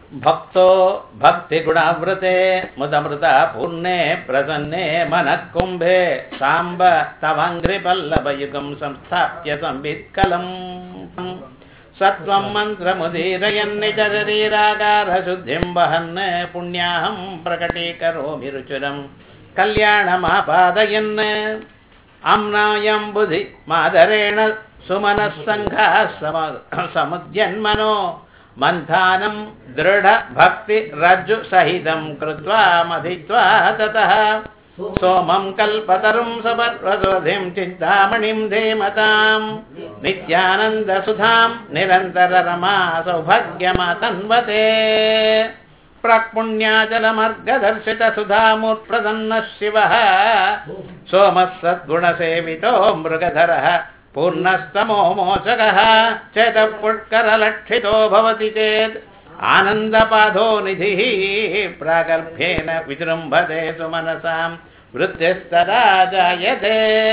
भक्तो भक्तिगुणावृते मुदमृता पूर्णे प्रसन्ने मनः कुम्भे साम्ब तवाङ्घ्रिपल्लवयुगं संस्थाप्य संवित्कलम् सत्त्वं मन्त्रमुदीरयन्निचरीरागारशुद्धिं वहन् पुण्याहं प्रकटीकरोमि रुचिरं कल्याणमापादयन् आम्नायं बुधि मादरेण सुमनः सङ्घः सम समुद्यन्मनो मन्थानं दृढभक्तिरज्जुसहितं कृत्वा मथित्वा ततः सोमं कल्पतरुं सपर्वसोधिं चिन्तामणिं धीमतां नित्यानन्दसुधां निरन्तररमा सौभाग्यमातन्वते प्राक्पुण्याचलमर्गदर्शितसुधामुत्प्रसन्नः शिवः सोमः सद्गुणसेवितो मृगधरः पूर्णस्तमो मोचकः चेतः पुष्करलक्षितो भवति चेत् आनन्दपाधो निधिः प्रागल्भ्येन विजृम्भते सुमनसां वृत्तिस्तदा जायते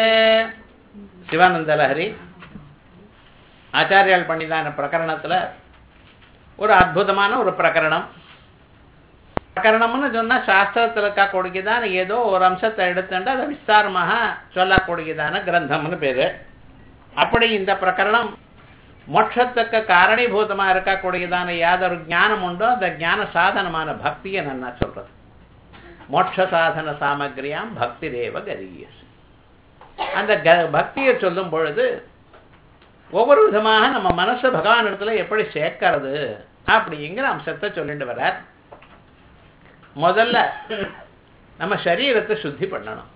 சிவானந்த லஹரி ஆச்சாரியால் பண்ணிதான பிரகரணத்துல ஒரு அற்புதமான ஒரு பிரகரணம் பிரகரணம்னு சொன்னா சாஸ்திரத்துல இருக்கக்கூடியதான ஏதோ ஒரு அம்சத்தை எடுத்துட்டு அதை விஸ்தாரமாக சொல்லக்கூடியதான கிரந்தம்னு பேரு அப்படி இந்த பிரகரணம் மோட்சத்துக்கு காரணீபூதமா இருக்கக்கூடியதான யாதொரு ஞானம் உண்டோ அந்த ஞான சாதனமான பக்தியை நான் சொல்றது மோட்ச சாதன சாமகிரியாம் பக்தி தேவ கரியஸ் அந்த பக்தியை சொல்லும் பொழுது ஒவ்வொரு விதமாக நம்ம மனசு பகவான் இடத்துல எப்படி சேர்க்கறது அப்படிங்கிற அம்சத்தை சொல்லிட்டு வர்றார் முதல்ல நம்ம சரீரத்தை சுத்தி பண்ணணும்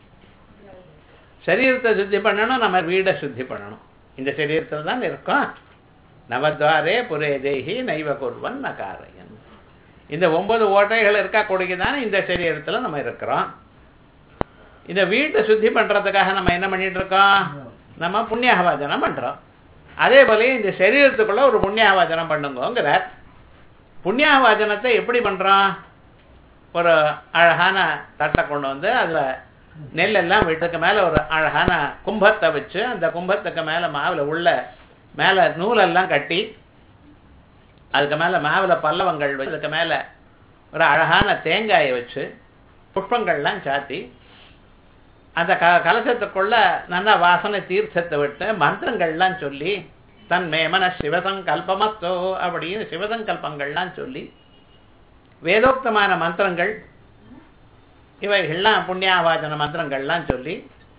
சரீரத்தை சுத்தி பண்ணணும் நம்ம வீடை சுத்தி பண்ணணும் இந்த சரீரத்தில் தான் இருக்கோம் நவத்வாரே புரே தேகி நைவ குர்வன் நகாரையன் இந்த ஒன்பது ஓட்டைகள் இருக்கக்கூடியதான இந்த சரீரத்தில் நம்ம இருக்கிறோம் இந்த வீட்டை சுத்தி பண்றதுக்காக நம்ம என்ன பண்ணிட்டு இருக்கோம் நம்ம புண்ணியாகவாதனம் பண்றோம் அதே போல இந்த சரீரத்துக்குள்ள ஒரு புண்ணியாவாதனம் பண்ணுங்கிறார் புண்ணியாவாதனத்தை எப்படி பண்றோம் ஒரு அழகான தட்டை கொண்டு வந்து அதுல நெல்லெல்லாம் வீட்டுக்கு மேல ஒரு அழகான கும்பத்தை வச்சு அந்த கும்பத்துக்கு மேல மாவுல உள்ள மேல நூலெல்லாம் கட்டி அதுக்கு மேல மாவுல பல்லவங்கள் வச்சு அதுக்கு மேல ஒரு அழகான தேங்காயை வச்சு புஷ்பங்கள்லாம் சாத்தி அந்த க கலசத்துக்குள்ள நல்ல வாசனை தீர்த்தத்தை விட்டு மந்திரங்கள்லாம் சொல்லி தன் மேமன சிவசங்கல்பமத்தோ அப்படின்னு சிவசங்கல்பங்கள்லாம் சொல்லி வேதோக்தமான மந்திரங்கள் இவைகள்லாம் புண்ணியாவாச்சன மந்திரங்கள்லாம் சொல்லி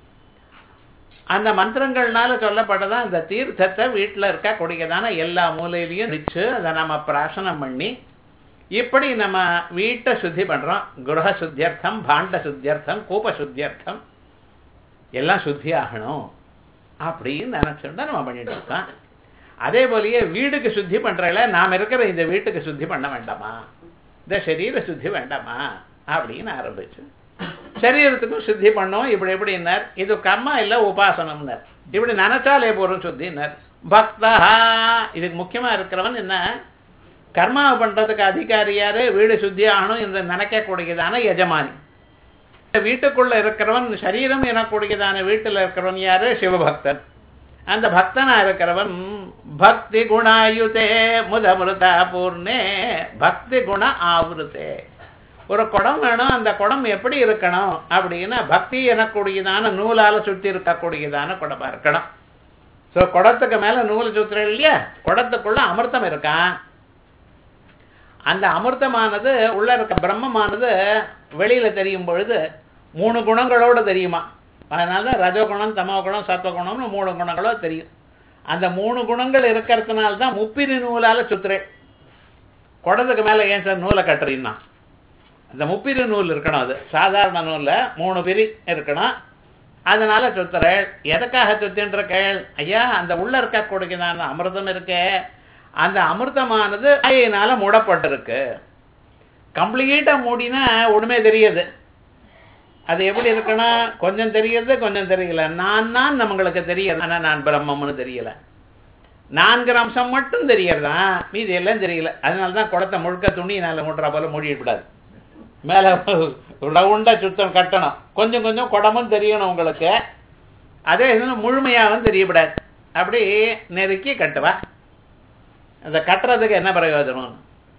அந்த மந்திரங்கள்னால சொல்லப்பட்டதான் அந்த தீர்த்தத்தை வீட்டில் இருக்க கூடியதான எல்லா மூலையிலையும் வச்சு அதை நம்ம பிராசனம் பண்ணி இப்படி நம்ம வீட்டை சுத்தி பண்றோம் குருஹ சுத்தியர்த்தம் பாண்ட சுத்தியர்த்தம் கூப சுத்தியர்த்தம் எல்லாம் சுத்தி ஆகணும் அப்படின்னு நினைச்சுட்டு நம்ம பண்ணிட்டு இருக்கோம் அதே போலயே வீடுக்கு சுத்தி பண்றதுல நாம் இருக்கிற இந்த வீட்டுக்கு சுத்தி பண்ண வேண்டாமா இந்த சரீர சுத்தி வேண்டாமா அப்படின்னு ஆரம்பிச்சு சரீரத்துக்கும் சுத்தி பண்ணோம் இப்படி எப்படின்னார் இது கர்மா இல்ல உபாசனம்னார் இப்படி நினைச்சாலே போறோம் சுத்தினார் பக்தா இதுக்கு முக்கியமா இருக்கிறவன் என்ன கர்மாவை பண்றதுக்கு அதிகாரி யாரு வீடு சுத்தி ஆகணும் என்று நினைக்கக்கூடியதான எஜமானி வீட்டுக்குள்ள இருக்கிறவன் சரீரம் எனக்கூடியதான வீட்டில் இருக்கிறவன் யாரு சிவபக்தன் அந்த பக்தனா இருக்கிறவன் பக்தி குணாயுதே முதமிருதா பூர்ணே பக்தி குண ஆவருத்தே ஒரு குடம் வேணும் அந்த குடம் எப்படி இருக்கணும் அப்படின்னா பக்தி எனக்கூடியதான நூலால சுத்தி இருக்கக்கூடியதான குடமா இருக்கணும் ஸோ குடத்துக்கு மேல நூல் சுத்துற இல்லையா குடத்துக்குள்ள அமிர்தம் இருக்கான் அந்த அமிர்தமானது உள்ள இருக்க பிரம்மமானது வெளியில தெரியும் பொழுது மூணு குணங்களோட தெரியுமா அதனால ரஜகுணம் தமோ குணம் சத்வகுணம்னு மூணு குணங்களோ தெரியும் அந்த மூணு குணங்கள் இருக்கிறதுனால தான் முப்பிரி நூலால சுத்துறேன் குடத்துக்கு மேல ஏன் சார் நூலை கட்டுறீங்கன்னா அந்த முப்பிரி நூல் இருக்கணும் அது சாதாரண நூல்ல மூணு பிரி இருக்கணும் அதனால சுத்துறேள் எதுக்காக சுத்தின்ற கேள் ஐயா அந்த உள்ள இருக்கக்கூடியதான அமிர்தம் இருக்கே அந்த அமிர்தமானது ஆயினால மூடப்பட்டிருக்கு கம்ப்ளீட்டா மூடினா ஒண்ணுமே தெரியுது அது எப்படி இருக்குன்னா கொஞ்சம் தெரியுது கொஞ்சம் தெரியல நான் தான் நம்மளுக்கு தெரியல ஆனா நான் பிரம்மம்னு தெரியல நான்கு அம்சம் மட்டும் தெரியறதா மீதி எல்லாம் தெரியல அதனால தான் குடத்தை முழுக்க துணியினால மூடுறா போல மூடிடக்கூடாது மேல ரவுண்டா சுத்தம் கட்டணும் கொஞ்சம் கொஞ்சம் குடமும் தெரியணும் உங்களுக்கு அதே முழுமையாகவும் தெரியக்கூடாது அப்படி நெருக்கி கட்டுவா அந்த கட்டுறதுக்கு என்ன பிரயோஜனம்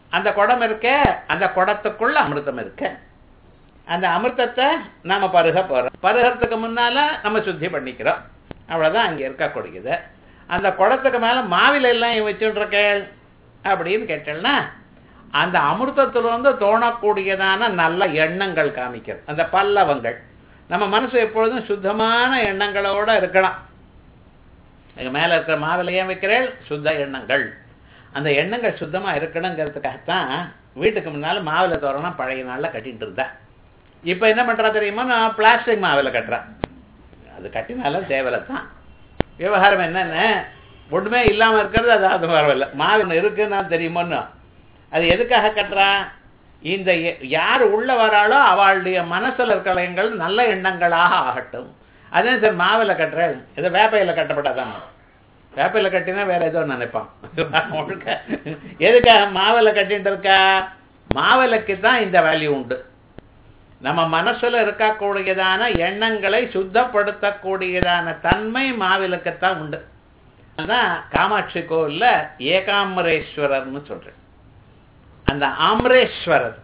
அந்த குடம் இருக்க அந்த குடத்துக்குள்ள அமிர்தம் இருக்கு அந்த அமிர்தத்தை நாம பருக போறோம் பருகிறதுக்கு முன்னால நம்ம சுத்தி பண்ணிக்கிறோம் அவ்வளவுதான் அங்க இருக்கக்கூடியது அந்த குடத்துக்கு மேல மாவில எல்லாம் வச்சுருக்கேள் அப்படின்னு கேட்டேன்னா அந்த அமிர்தத்திலிருந்து தோணக்கூடியதான நல்ல எண்ணங்கள் காமிக்கிறது அந்த பல்லவங்கள் நம்ம மனசு எப்பொழுதும் சுத்தமான எண்ணங்களோட இருக்கலாம் அதுக்கு மேல இருக்கிற மாவில ஏன் வைக்கிறேள் சுத்த எண்ணங்கள் அந்த எண்ணங்கள் சுத்தமா இருக்கணுங்கிறதுக்காகத்தான் வீட்டுக்கு முன்னால மாவில தோரணம் பழைய நாள்ல கட்டிட்டு இருந்தா இப்ப என்ன பண்றா தெரியுமா நான் பிளாஸ்டிக் மாவில கட்டுறேன் அது கட்டினாலும் தேவையில்ல தான் விவகாரம் என்னென்ன ஒண்ணுமே இல்லாம இருக்கிறது அது அது பரவாயில்ல மாவு இருக்குன்னா தெரியுமோன்னு அது எதுக்காக கட்டுறா இந்த எ- யார் உள்ள வராளோ அவளுடைய மனசுல இருக்கிற எண்ணங்கள் நல்ல எண்ணங்களாக ஆகட்டும் அதே சார் மாவில கட்டுறேன் இதை வேப்பையில கட்டப்படாதான் வேப்பையில கட்டினா வேற ஏதோ நினைப்பான் முழுக்க எதுக்காக மாவில கட்டிட்டு இருக்கா மாவிளக்கு தான் இந்த வேல்யூ உண்டு நம்ம மனசுல இருக்கக்கூடியதான எண்ணங்களை சுத்தப்படுத்தக்கூடியதான தன்மை மாவிளக்குத்தான் உண்டு அதான் காமாட்சி கோவில்ல ஏகாம்பரேஸ்வரர்னு சொல்றேன் அந்த ஆம்ரேஸ்வரர்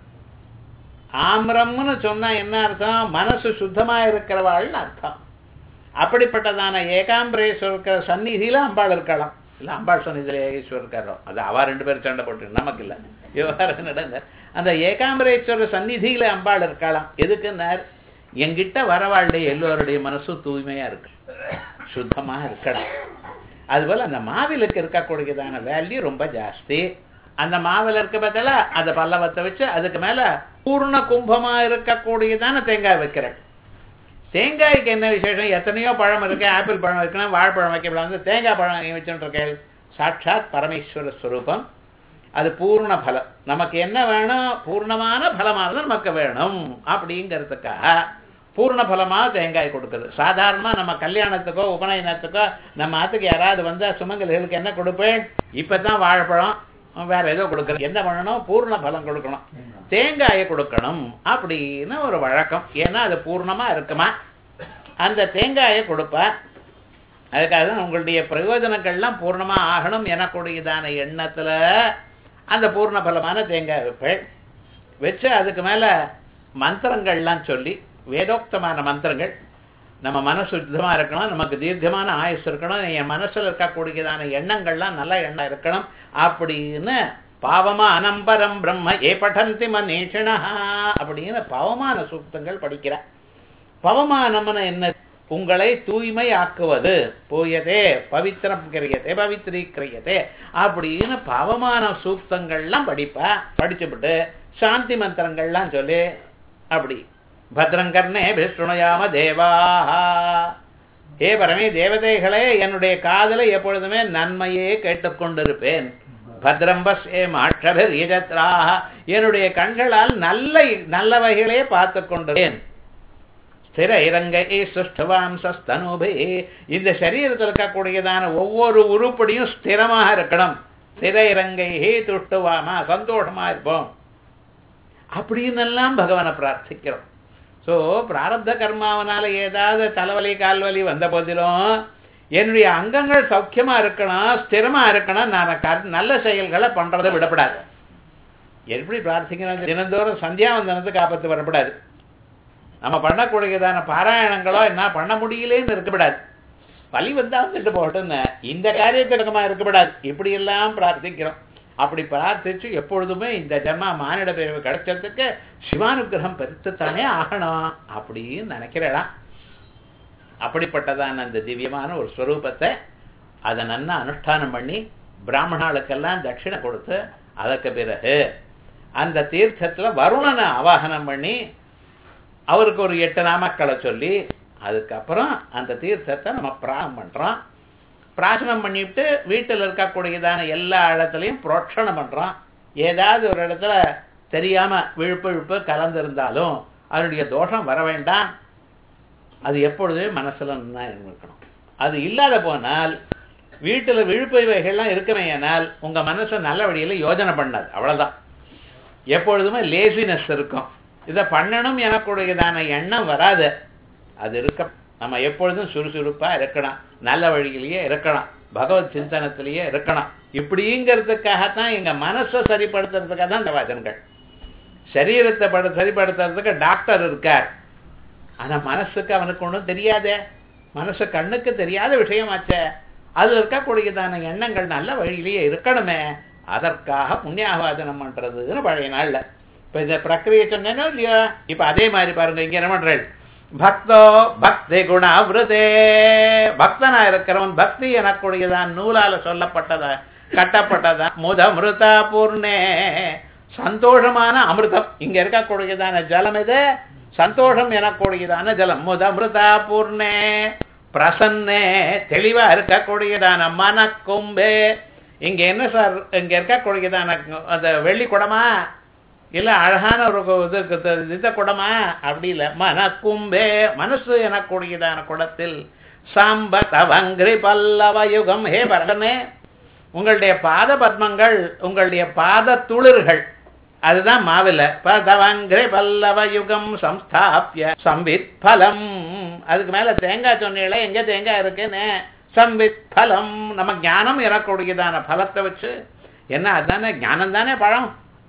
ஆம்ரம்னு சொன்னா என்ன அர்த்தம் மனசு சுத்தமா இருக்கிறவாள்னு அர்த்தம் அப்படிப்பட்டதான ஏகாம்பரேஸ்வரர் சந்நிதியில அம்பாள் இருக்கலாம் இல்ல அம்பாள் சந்நிதியில ஈஸ்வரர் இருக்காரோ அது அவ ரெண்டு பேரும் சண்டை போட்டு நமக்கு இல்ல விவகாரம் நடந்த அந்த ஏகாம்பரேஸ்வரர் சந்நிதியில அம்பாள் இருக்கலாம் எதுக்குன்னார் எங்கிட்ட வரவாளுடைய எல்லோருடைய மனசும் தூய்மையா இருக்கு சுத்தமா இருக்கணும் அதுபோல அந்த மாவிலுக்கு இருக்கக்கூடியதான வேல்யூ ரொம்ப ஜாஸ்தி அந்த மாவில் இருக்க பதிலா அந்த பல்லவத்தை வச்சு அதுக்கு மேல பூர்ண கும்பமா இருக்கக்கூடியதான தேங்காய் வைக்கிறேன் தேங்காய்க்கு என்ன விசேஷம் எத்தனையோ பழம் இருக்கு ஆப்பிள் பழம் இருக்குன்னா வாழைப்பழம் வைக்கப்படாது தேங்காய் பழம் வச்சுட்டு இருக்கேன் சாட்சாத் பரமேஸ்வர ஸ்வரூபம் அது பூர்ண பலம் நமக்கு என்ன வேணும் பூர்ணமான பலமானது நமக்கு வேணும் அப்படிங்கிறதுக்காக பூர்ண பலமா தேங்காய் கொடுக்குது சாதாரணமா நம்ம கல்யாணத்துக்கோ உபநயனத்துக்கோ நம்ம ஆத்துக்கு யாராவது வந்தா சுமங்கலிகளுக்கு என்ன கொடுப்பேன் இப்பதான் வாழைப்பழம் வேற ஏதோ கொடுக்கறது என்ன பண்ணணும் பூர்ண பலம் கொடுக்கணும் தேங்காயை கொடுக்கணும் அப்படின்னு ஒரு வழக்கம் ஏன்னா அது பூர்ணமா இருக்குமா அந்த தேங்காயை கொடுப்பா அதுக்காக தான் உங்களுடைய பிரயோஜனங்கள்லாம் பூர்ணமா ஆகணும் எனக்கூடியதான எண்ணத்துல அந்த பூர்ண பலமான தேங்காய் வைப்பேன் வச்சு அதுக்கு மேல மந்திரங்கள்லாம் சொல்லி வேதோக்தமான மந்திரங்கள் நம்ம மனசு சுத்தமா இருக்கணும் நமக்கு தீர்க்கமான ஆயுசு இருக்கணும் என் மனசுல இருக்கக்கூடியதான எண்ணங்கள்லாம் நல்ல எண்ணம் இருக்கணும் அப்படின்னு பாவமா அனம்பரம் பிரம்ம ஏ படந்தி மனீஷிணா அப்படின்னு பவமான சூக்தங்கள் படிக்கிறார் பவமானம்னு என்ன உங்களை தூய்மை ஆக்குவது போயதே பவித்திரம் கிரியதே பவித்ரீக்கிரியதே அப்படின்னு பவமான சூக்தங்கள்லாம் படிப்பா படிச்சுவிட்டு சாந்தி மந்திரங்கள்லாம் சொல்லி அப்படி பத்ரங்கர்ணே விஷ்ணுயாம தேவாஹா ஹே பரமே தேவதைகளே என்னுடைய காதலை எப்பொழுதுமே நன்மையே கேட்டுக்கொண்டிருப்பேன் பத்ரம்பஸ் ஏ மாற்றவர் யஜத்ராக என்னுடைய கண்களால் நல்ல நல்லவைகளே பார்த்து கொண்டிருப்பேன் ஸ்திர இறங்கை சுஷ்டவாம் சஸ்தனுபே இந்த சரீரத்தில் இருக்கக்கூடியதான ஒவ்வொரு உருப்படியும் ஸ்திரமாக இருக்கணும் ஸ்திர இறங்கை துஷ்டுவாமா சந்தோஷமா இருப்போம் அப்படின்னு எல்லாம் பகவானை பிரார்த்திக்கிறோம் ஸோ பிராரப்த கர்மாவனால ஏதாவது தலைவலி கால்வலி வந்த போதிலும் என்னுடைய அங்கங்கள் சௌக்கியமா இருக்கணும் ஸ்திரமா இருக்கணும் நான் கர்- நல்ல செயல்களை பண்றதை விடப்படாது எப்படி பிரார்த்திக்கிறோம் தினந்தோறும் சந்தியாவந்தனத்துக்கு ஆபத்து வரப்படாது நம்ம பண்ணக்கூடியதான பாராயணங்களோ என்ன பண்ண முடியலேன்னு இருக்கக்கூடாது வலி வந்தா வந்துட்டு போகட்டும்னு இந்த காரியத்திற்கமா இருக்கக்கூடாது இப்படி எல்லாம் பிரார்த்திக்கிறோம் அப்படி பிரார்த்திச்சு எப்பொழுதுமே இந்த ஜென்மா மானிட பிரிவு கிடைச்சதுக்கு சிவானுகிரகம் பெருத்துத்தானே ஆகணும் அப்படின்னு நினைக்கிறேடா அப்படிப்பட்டதான அந்த திவ்யமான ஒரு ஸ்வரூபத்தை அதை நன்னா அனுஷ்டானம் பண்ணி பிராமணாளுக்கெல்லாம் தட்சிணை கொடுத்து அதற்கு பிறகு அந்த தீர்த்தத்துல வருணனை ஆவாகனம் பண்ணி அவருக்கு ஒரு எட்டு நாமக்களை சொல்லி அதுக்கப்புறம் அந்த தீர்த்தத்தை நம்ம பிராணம் பண்றோம் பிராசனம் பண்ணிவிட்டு வீட்டில் இருக்கக்கூடியதான எல்லா இடத்துலையும் புரோட்சணம் பண்றோம் ஏதாவது ஒரு இடத்துல தெரியாம விழுப்பு விழுப்பு கலந்திருந்தாலும் அதனுடைய தோஷம் வர வேண்டாம் அது எப்பொழுதுமே மனசுல நன்னா இருக்கணும் அது இல்லாத போனால் வீட்டுல விழுப்பு இவைகள்லாம் இருக்குமேயானால் உங்க மனசு நல்ல வழியில யோஜனை பண்ணாது அவ்வளவுதான் எப்பொழுதுமே லேசினஸ் இருக்கும் இதை பண்ணணும் எனக்குடையதான எண்ணம் வராது அது இருக்க நம்ம எப்பொழுதும் சுறுசுறுப்பா இருக்கணும் நல்ல வழியிலேயே இருக்கணும் பகவத் சிந்தனத்திலேயே இருக்கணும் இப்படிங்கிறதுக்காகத்தான் எங்க மனசை சரிப்படுத்துறதுக்காக தான் இந்த வச்சனங்கள் சரீரத்தை படு சரிப்படுத்துறதுக்கு டாக்டர் இருக்கார் ஆனா மனசுக்கு அவனுக்கு ஒன்றும் தெரியாதே மனசு கண்ணுக்கு தெரியாத விஷயமாச்சே அதுல இருக்கக்கூடியதான எண்ணங்கள் நல்ல வழியிலேயே இருக்கணுமே அதற்காக புண்ணியாவாதனம் பண்றதுன்னு பழைய நாள்ல இப்ப இந்த பிரக்கிரியை சொன்னேனோ இல்லையோ இப்ப அதே மாதிரி பாருங்க இங்க என்ன பண்றேன் பக்தோ பக்தி குணாவிருதே பக்தனா இருக்கிறவன் பக்தி எனக்கூடியதான் நூலால சொல்லப்பட்டதா கட்டப்பட்டதா முதமிருதா பூர்ணே சந்தோஷமான அமிர்தம் இங்க இருக்கக்கூடியதான ஜலம் இது சந்தோஷம் எனக்கூடியதான ஜலம் முதமிருதா பூர்ணே பிரசன்னே தெளிவா இருக்கக்கூடியதான மனக்கும்பே இங்க என்ன சார் இங்க இருக்கக்கூடியதான அந்த வெள்ளி குடமா இல்ல அழகான ஒரு இது இந்த குடமா அப்படி இல்ல மனக்கும்பே மனசு எனக்கூடியதான குடத்தில் சாம்பத் அவங்கிரி பல்லவ யுகம் ஹே பரதனே உங்களுடைய பாத பத்மங்கள் உங்களுடைய பாத துளிர்கள் அதுதான் மாவில பதவங்கிரி பல்லவ யுகம் சம்ஸ்தாபிய சம்வித் பலம் அதுக்கு மேல தேங்காய் சொன்னீங்களே எங்க தேங்காய் இருக்குன்னு சம்வித் பலம் நம்ம ஞானம் இறக்கூடியதான பலத்தை வச்சு என்ன அதுதானே ஞானம் தானே பழம்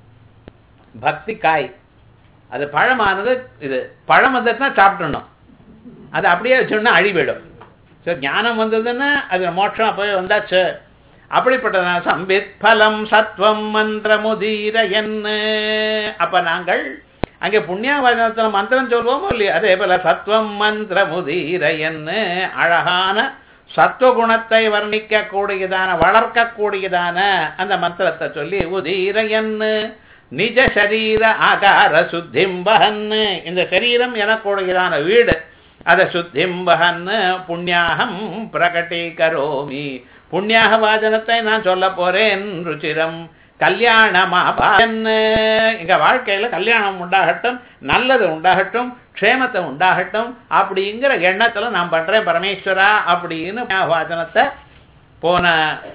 பக்தி காய் அது பழமானது இது பழம் வந்துட்டுனா சாப்பிட்டுணும் அது அப்படியே வச்சோம்னா அழிவிடும் ஸோ ஞானம் வந்ததுன்னா அது மோட்சம் போய் வந்தாச்சு அப்படிப்பட்டதான சம்பித் பலம் சத்வம் மந்திர முதீர என்ன அப்ப நாங்கள் அங்கே புண்ணியாவதனத்தில் மந்திரம் சொல்வோமோ இல்லையா அதே போல சத்வம் மந்திர முதீர என்ன அழகான சத்துவகுணத்தை வர்ணிக்க கூடியதான வளர்க்கக்கூடியதான அந்த மந்திரத்தை சொல்லி உதீர என்ன நிஜ சரீர ஆகார சுத்திம்பகன்னு இந்த சரீரம் எனக்கூடியதான வீடு அதை சுத்திம்பகன்னு புண்ணியாகம் பிரகட்டீகரோமி புண்ணியாக வாதனத்தை நான் சொல்ல போறேன் ருச்சிரம் கல்யாணமாபான்னு எங்க வாழ்க்கையில கல்யாணம் உண்டாகட்டும் நல்லது உண்டாகட்டும் க்ஷேமத்தை உண்டாகட்டும் அப்படிங்கிற எண்ணத்துல நான் பண்றேன் பரமேஸ்வரா அப்படின்னு வாதனத்தை போன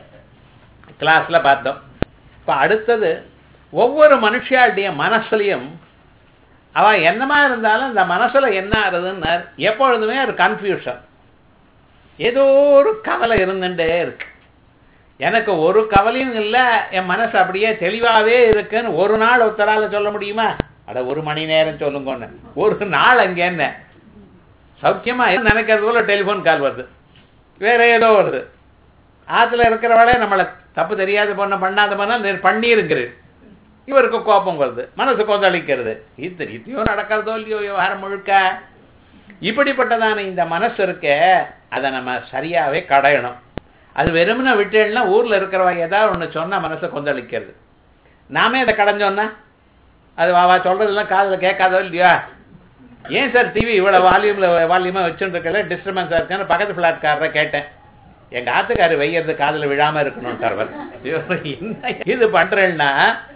கிளாஸ்ல பார்த்தோம் இப்ப அடுத்தது ஒவ்வொரு மனுஷியாளுடைய மனசுலையும் அவ என்னமா இருந்தாலும் இந்த மனசுல என்ன ஆகுதுன்னு எப்பொழுதுமே ஒரு கன்ஃபியூஷன் ஏதோ ஒரு கவலை இருந்துட்டே இருக்கு எனக்கு ஒரு கவலையும் இல்லை என் மனசு அப்படியே தெளிவாகவே இருக்குன்னு ஒரு நாள் ஒருத்தரால சொல்ல முடியுமா அட ஒரு மணி நேரம் சொல்லுங்கன்னு ஒரு நாள் அங்கே என்ன சௌக்கியமா நினைக்கிறது போல டெலிஃபோன் கால் வருது வேற ஏதோ வருது ஆற்றுல இருக்கிறவளே நம்மளை தப்பு தெரியாத பொண்ணை பண்ணாத பண்ணா பண்ணிருங்கிறது இவருக்கு கோபம் வருது மனசு கொந்தளிக்கிறது இது இத்தையோ நடக்கிறதோ இல்லையோ விவகாரம் முழுக்க இப்படிப்பட்டதான இந்த மனசு இருக்க அதை நம்ம சரியாவே கடையணும் அது வெறுமனை விட்டேன்னா ஊர்ல இருக்கிறவ ஏதாவது ஒன்று சொன்னா மனசை கொந்தளிக்கிறது நாமே அதை கடைஞ்சோன்னா அது வா சொல்றதெல்லாம் காதில் கேட்காதோ இல்லையா ஏன் சார் டிவி இவ்வளவு வால்யூம்ல வால்யூமா வச்சுருக்கல டிஸ்டர்பன்ஸா இருக்கான்னு பக்கத்து பிளாட்காரரை கேட்டேன் எங்க ஆத்துக்காரு வையறது காதுல விழாம இருக்கணும் தரவர் என்ன இது பண்றேன்னா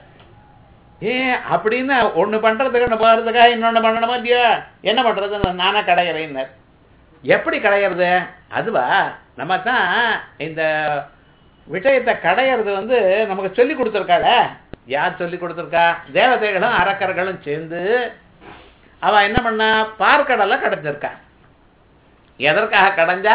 ஏன் அப்படின்னு ஒண்ணு பண்றதுக்கு ஒண்ணு போறதுக்காக இன்னொன்னு பண்ணணுமா இல்லையா என்ன பண்றது நானா கடையிறேன் எப்படி கடையிறது அதுவா நம்ம தான் இந்த விஷயத்தை கடையிறது வந்து நமக்கு சொல்லி கொடுத்துருக்காள யார் சொல்லி கொடுத்துருக்கா தேவதைகளும் அரக்கர்களும் சேர்ந்து அவ என்ன பண்ணா பார்க்கடலை கடைஞ்சிருக்கா எதற்காக கடைஞ்சா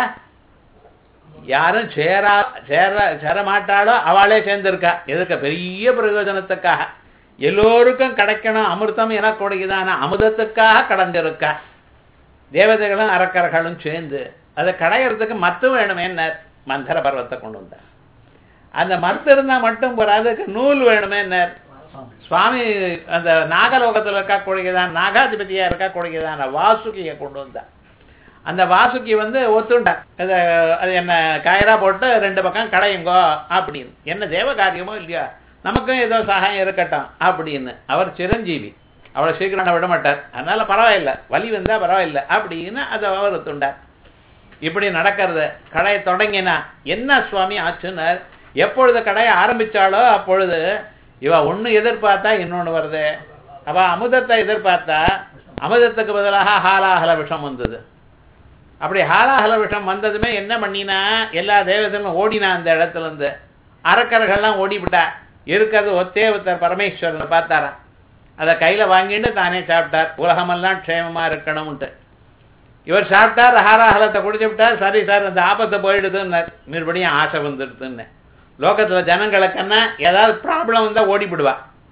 யாரும் சேரா சேர சேர மாட்டாளோ அவளே சேர்ந்திருக்கா எதுக்கு பெரிய பிரயோஜனத்துக்காக எல்லோருக்கும் கிடைக்கணும் அமிர்தம் எனக்கூடியதான அமிர்தத்துக்காக கடைஞ்சிருக்கா தேவதைகளும் அரக்கர்களும் சேர்ந்து அதை கடையிறதுக்கு மத்து வேணுமே என்ன மந்தர பர்வத்தை கொண்டு வந்தார் அந்த மத்து இருந்தா மட்டும் போறாதுக்கு நூல் வேணுமே என்ன சுவாமி அந்த நாகலோகத்தில் இருக்கக்கூடியதான் நாகாதிபதியா இருக்கக்கூடியதான வாசுகியை கொண்டு வந்தார் அந்த வாசுகி வந்து ஒத்துண்டா அது என்ன கயரா போட்டு ரெண்டு பக்கம் கடையுங்கோ அப்படின்னு என்ன தேவ காரியமோ இல்லையா நமக்கும் ஏதோ சகாயம் இருக்கட்டும் அப்படின்னு அவர் சிரஞ்சீவி அவளை சீக்கிரம் விட மாட்டார் அதனால பரவாயில்ல வலி வந்தா பரவாயில்ல அப்படின்னு அதை அவர் துண்டார் இப்படி நடக்கிறது கடையை தொடங்கினா என்ன சுவாமி ஆச்சுன்னார் எப்பொழுது கடையை ஆரம்பிச்சாலோ அப்பொழுது இவ ஒண்ணு எதிர்பார்த்தா இன்னொன்னு வருது அவ அமுதத்தை எதிர்பார்த்தா அமுதத்துக்கு பதிலாக ஹாலாஹல விஷம் வந்தது அப்படி ஹாலாஹல விஷம் வந்ததுமே என்ன பண்ணினா எல்லா தேவதைகளும் ஓடினா அந்த இடத்துல இருந்து அரக்கர்கள்லாம் ஓடிவிட்டா இருக்கிறது ஒத்தே ஒருத்தர் பரமேஸ்வரன் பார்த்தாரா அதை கையில வாங்கிட்டு தானே சாப்பிட்டார் உலகமெல்லாம் க்ஷேமமா இருக்கணும்ட்டு இவர் சாப்பிட்டார் ஹாராஹலத்தை குடிச்சு விட்டார் சரி சார் அந்த ஆபத்தை போயிடுதுன்னு மறுபடியும் ஆசை வந்துடுதுன்னு லோகத்துல ஜனங்களுக்குன்னா ஏதாவது ப்ராப்ளம் வந்தா ஓடிவிடுவா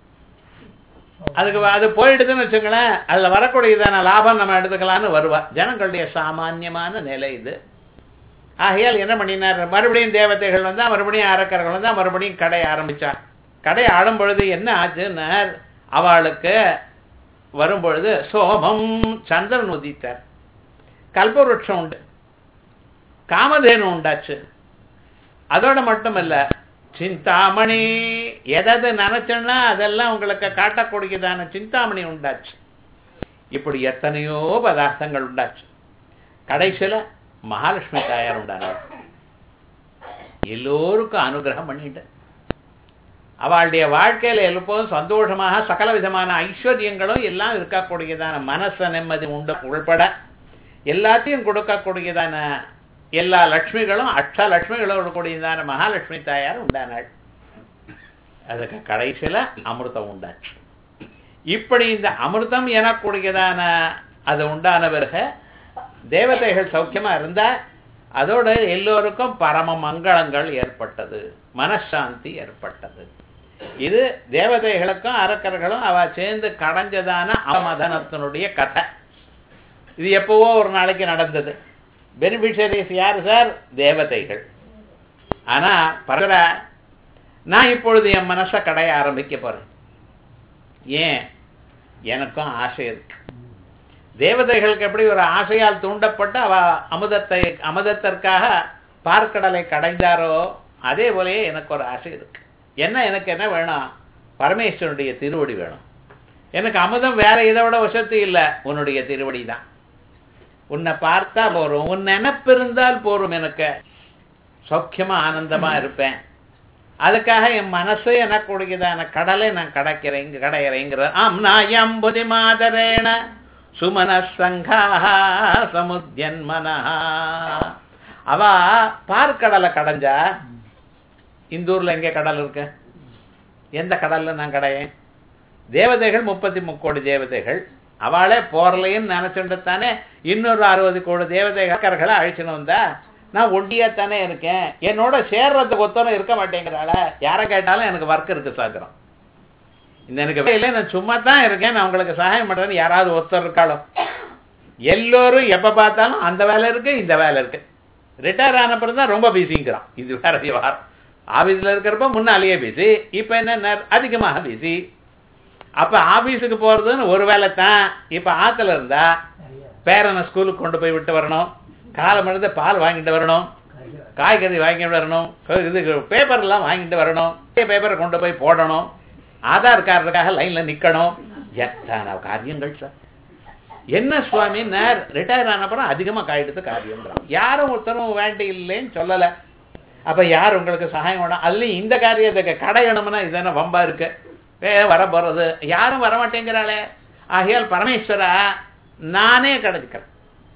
அதுக்கு அது போயிடுதுன்னு வச்சுங்களேன் அதுல வரக்கூடியதான லாபம் நம்ம எடுத்துக்கலாம்னு வருவா ஜனங்களுடைய சாமான்யமான நிலை இது ஆகையால் என்ன பண்ணினார் மறுபடியும் தேவதைகள் வந்தா மறுபடியும் அரக்கர்கள் வந்தா மறுபடியும் கடை ஆரம்பிச்சா கடை ஆடும் பொழுது என்ன ஆச்சுன்னார் அவளுக்கு வரும் பொழுது சோமம் சந்திரன் உதித்தார் கல்பவருஷம் உண்டு காமதேனு உண்டாச்சு அதோட மட்டும் இல்ல சிந்தாமணி எதாவது நினைச்சோன்னா அதெல்லாம் உங்களுக்கு காட்டக்கூடியதான சிந்தாமணி உண்டாச்சு இப்படி எத்தனையோ பதார்த்தங்கள் உண்டாச்சு கடைசியில மகாலட்சுமி தாயார் உண்டானார் எல்லோருக்கும் அனுகிரகம் பண்ணிட்டு அவளுடைய வாழ்க்கையில எப்போதும் சந்தோஷமாக சகல விதமான ஐஸ்வர்யங்களும் எல்லாம் இருக்கக்கூடியதான மனச நிம்மதி உண்டு உள்பட எல்லாத்தையும் கொடுக்கக்கூடியதான எல்லா லட்சுமிகளும் அஷ்ட லட்சுமிகளும் கூடியதான மகாலட்சுமி தாயார் உண்டானாள் அதுக்கு கடைசியில அமிர்தம் உண்டாச்சு இப்படி இந்த அமிர்தம் எனக்கூடியதான அது உண்டான பிறகு தேவதைகள் சௌக்கியமா இருந்தா அதோட எல்லோருக்கும் பரம மங்களங்கள் ஏற்பட்டது மனசாந்தி ஏற்பட்டது இது தேவதைகளுக்கும் அரக்கர்களும் அவ சேர்ந்து கடைஞ்சதான அவமதனத்தினுடைய கதை இது எப்பவோ ஒரு நாளைக்கு நடந்தது பெனிஃபிஷரிஸ் யார் சார் தேவதைகள் ஆனா பரவ நான் இப்பொழுது என் மனசை கடைய ஆரம்பிக்க போறேன் ஏன் எனக்கும் ஆசை இருக்கு தேவதைகளுக்கு எப்படி ஒரு ஆசையால் தூண்டப்பட்டு அவ அமுதத்தை அமுதத்திற்காக பார்க்கடலை கடைந்தாரோ அதே போலயே எனக்கு ஒரு ஆசை இருக்கு என்ன எனக்கு என்ன வேணும் பரமேஸ்வரனுடைய திருவடி வேணும் எனக்கு அமுதம் வேற இதை விட வசதி இல்லை உன்னுடைய திருவடி தான் உன்னை பார்த்தா போறோம் உன் நினப்பு இருந்தால் போறோம் எனக்கு சௌக்கியமா ஆனந்தமா இருப்பேன் அதுக்காக என் மனசு எனக்குடையதான கடலை நான் கடக்கிறேன் கடையிறேங்கிற ஆம் நாயம் புதி மாதரேன சுமன சங்காக சமுத்தியன்மனஹா அவ பார்க்கடலை கடைஞ்சா இந்த ஊர்ல எங்க கடல் இருக்கு எந்த கடல்ல நான் கடையேன் தேவதைகள் முப்பத்தி முக்கோடி தேவதைகள் அவளே போறலைன்னு நினைச்சுட்டு தானே இன்னொரு அறுபது கோடி தேவதைகளை அழிச்சுன்னு வந்தா நான் ஒண்டியாத்தானே இருக்கேன் என்னோட சேர்றதுக்கு ஒத்தனம் இருக்க மாட்டேங்கிறாள யாரை கேட்டாலும் எனக்கு ஒர்க் இருக்கு சாத்திரம் இந்த எனக்கு இல்லை நான் சும்மா தான் இருக்கேன் நான் உங்களுக்கு சகாயம் பண்றேன்னு யாராவது ஒருத்தர் இருக்காளோ எல்லோரும் எப்ப பார்த்தாலும் அந்த வேலை இருக்கு இந்த வேலை இருக்கு ரிட்டையர் ஆன பிறகு தான் ரொம்ப பிஸிங்கிறான் இது வேற விவகாரம் ஆபீஸ்ல இருக்கிறப்ப முன்னாலேயே பிஸி இப்ப என்ன அதிகமாக பிஸி அப்ப ஆபீஸுக்கு போறதுன்னு ஒரு வேலை தான் இப்ப ஆத்துல இருந்தா பேரனை ஸ்கூலுக்கு கொண்டு போய் விட்டு வரணும் காலம் எழுத பால் வாங்கிட்டு வரணும் காய்கறி வாங்கிட்டு வரணும் இது பேப்பர் எல்லாம் வாங்கிட்டு வரணும் பேப்பரை கொண்டு போய் போடணும் ஆதார் கார்டுக்காக லைன்ல நிக்கணும் எத்தனை காரியங்கள் சார் என்ன சுவாமி நேர் ரிட்டையர் ஆனப்புறம் அதிகமா காயிடுத்து காரியம் யாரும் ஒருத்தரும் வேண்டி இல்லைன்னு சொல்லல அப்ப யார் உங்களுக்கு சகாயம் வேணும் அதுலயும் இந்த காரியத்துக்கு கடையணும்னா இதுதானே வம்பா இருக்கு வர போறது யாரும் வரமாட்டேங்கிறாளே ஆகையால் பரமேஸ்வரா நானே கிடைச்சுக்கிறேன்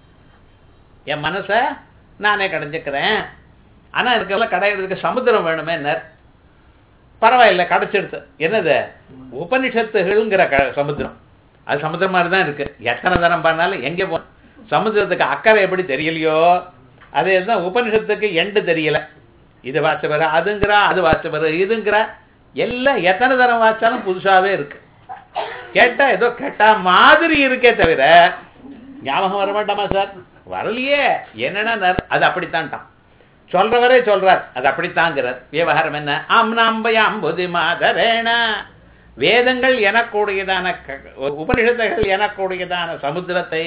என் மனச நானே கிடைஞ்சுக்கிறேன் ஆனா இதுக்கெல்லாம் கடையிறதுக்கு சமுத்திரம் வேணுமே நர் பரவாயில்ல கிடைச்சிடுது என்னது உபனிஷத்துகள்ங்கிற சமுத்திரம் அது சமுத்திரம் மாதிரி தான் இருக்கு எத்தனை தரம் பண்ணாலும் எங்கே போ சமுத்திரத்துக்கு அக்கறை எப்படி தெரியலையோ அதே தான் உபனிஷத்துக்கு எண்டு தெரியல இது வாச்ச பெற அதுங்கிறா அது வாச்ச பெற இதுங்கிறா எல்லாம் எத்தனை தரம் வாச்சாலும் புதுசாவே இருக்கு கேட்டா ஏதோ கேட்டா மாதிரி இருக்கே தவிர ஞாபகம் வர மாட்டாமா சார் வரலையே என்னன்னா அது அப்படித்தான்ட்டான் சொல்றவரே சொல்றார் அது அப்படித்தாங்கிறார் விவகாரம் என்ன ஆம்னாம்பயாம் புதி மாதரேன வேதங்கள் எனக்கூடியதான உபனிஷத்துகள் எனக்கூடியதான சமுத்திரத்தை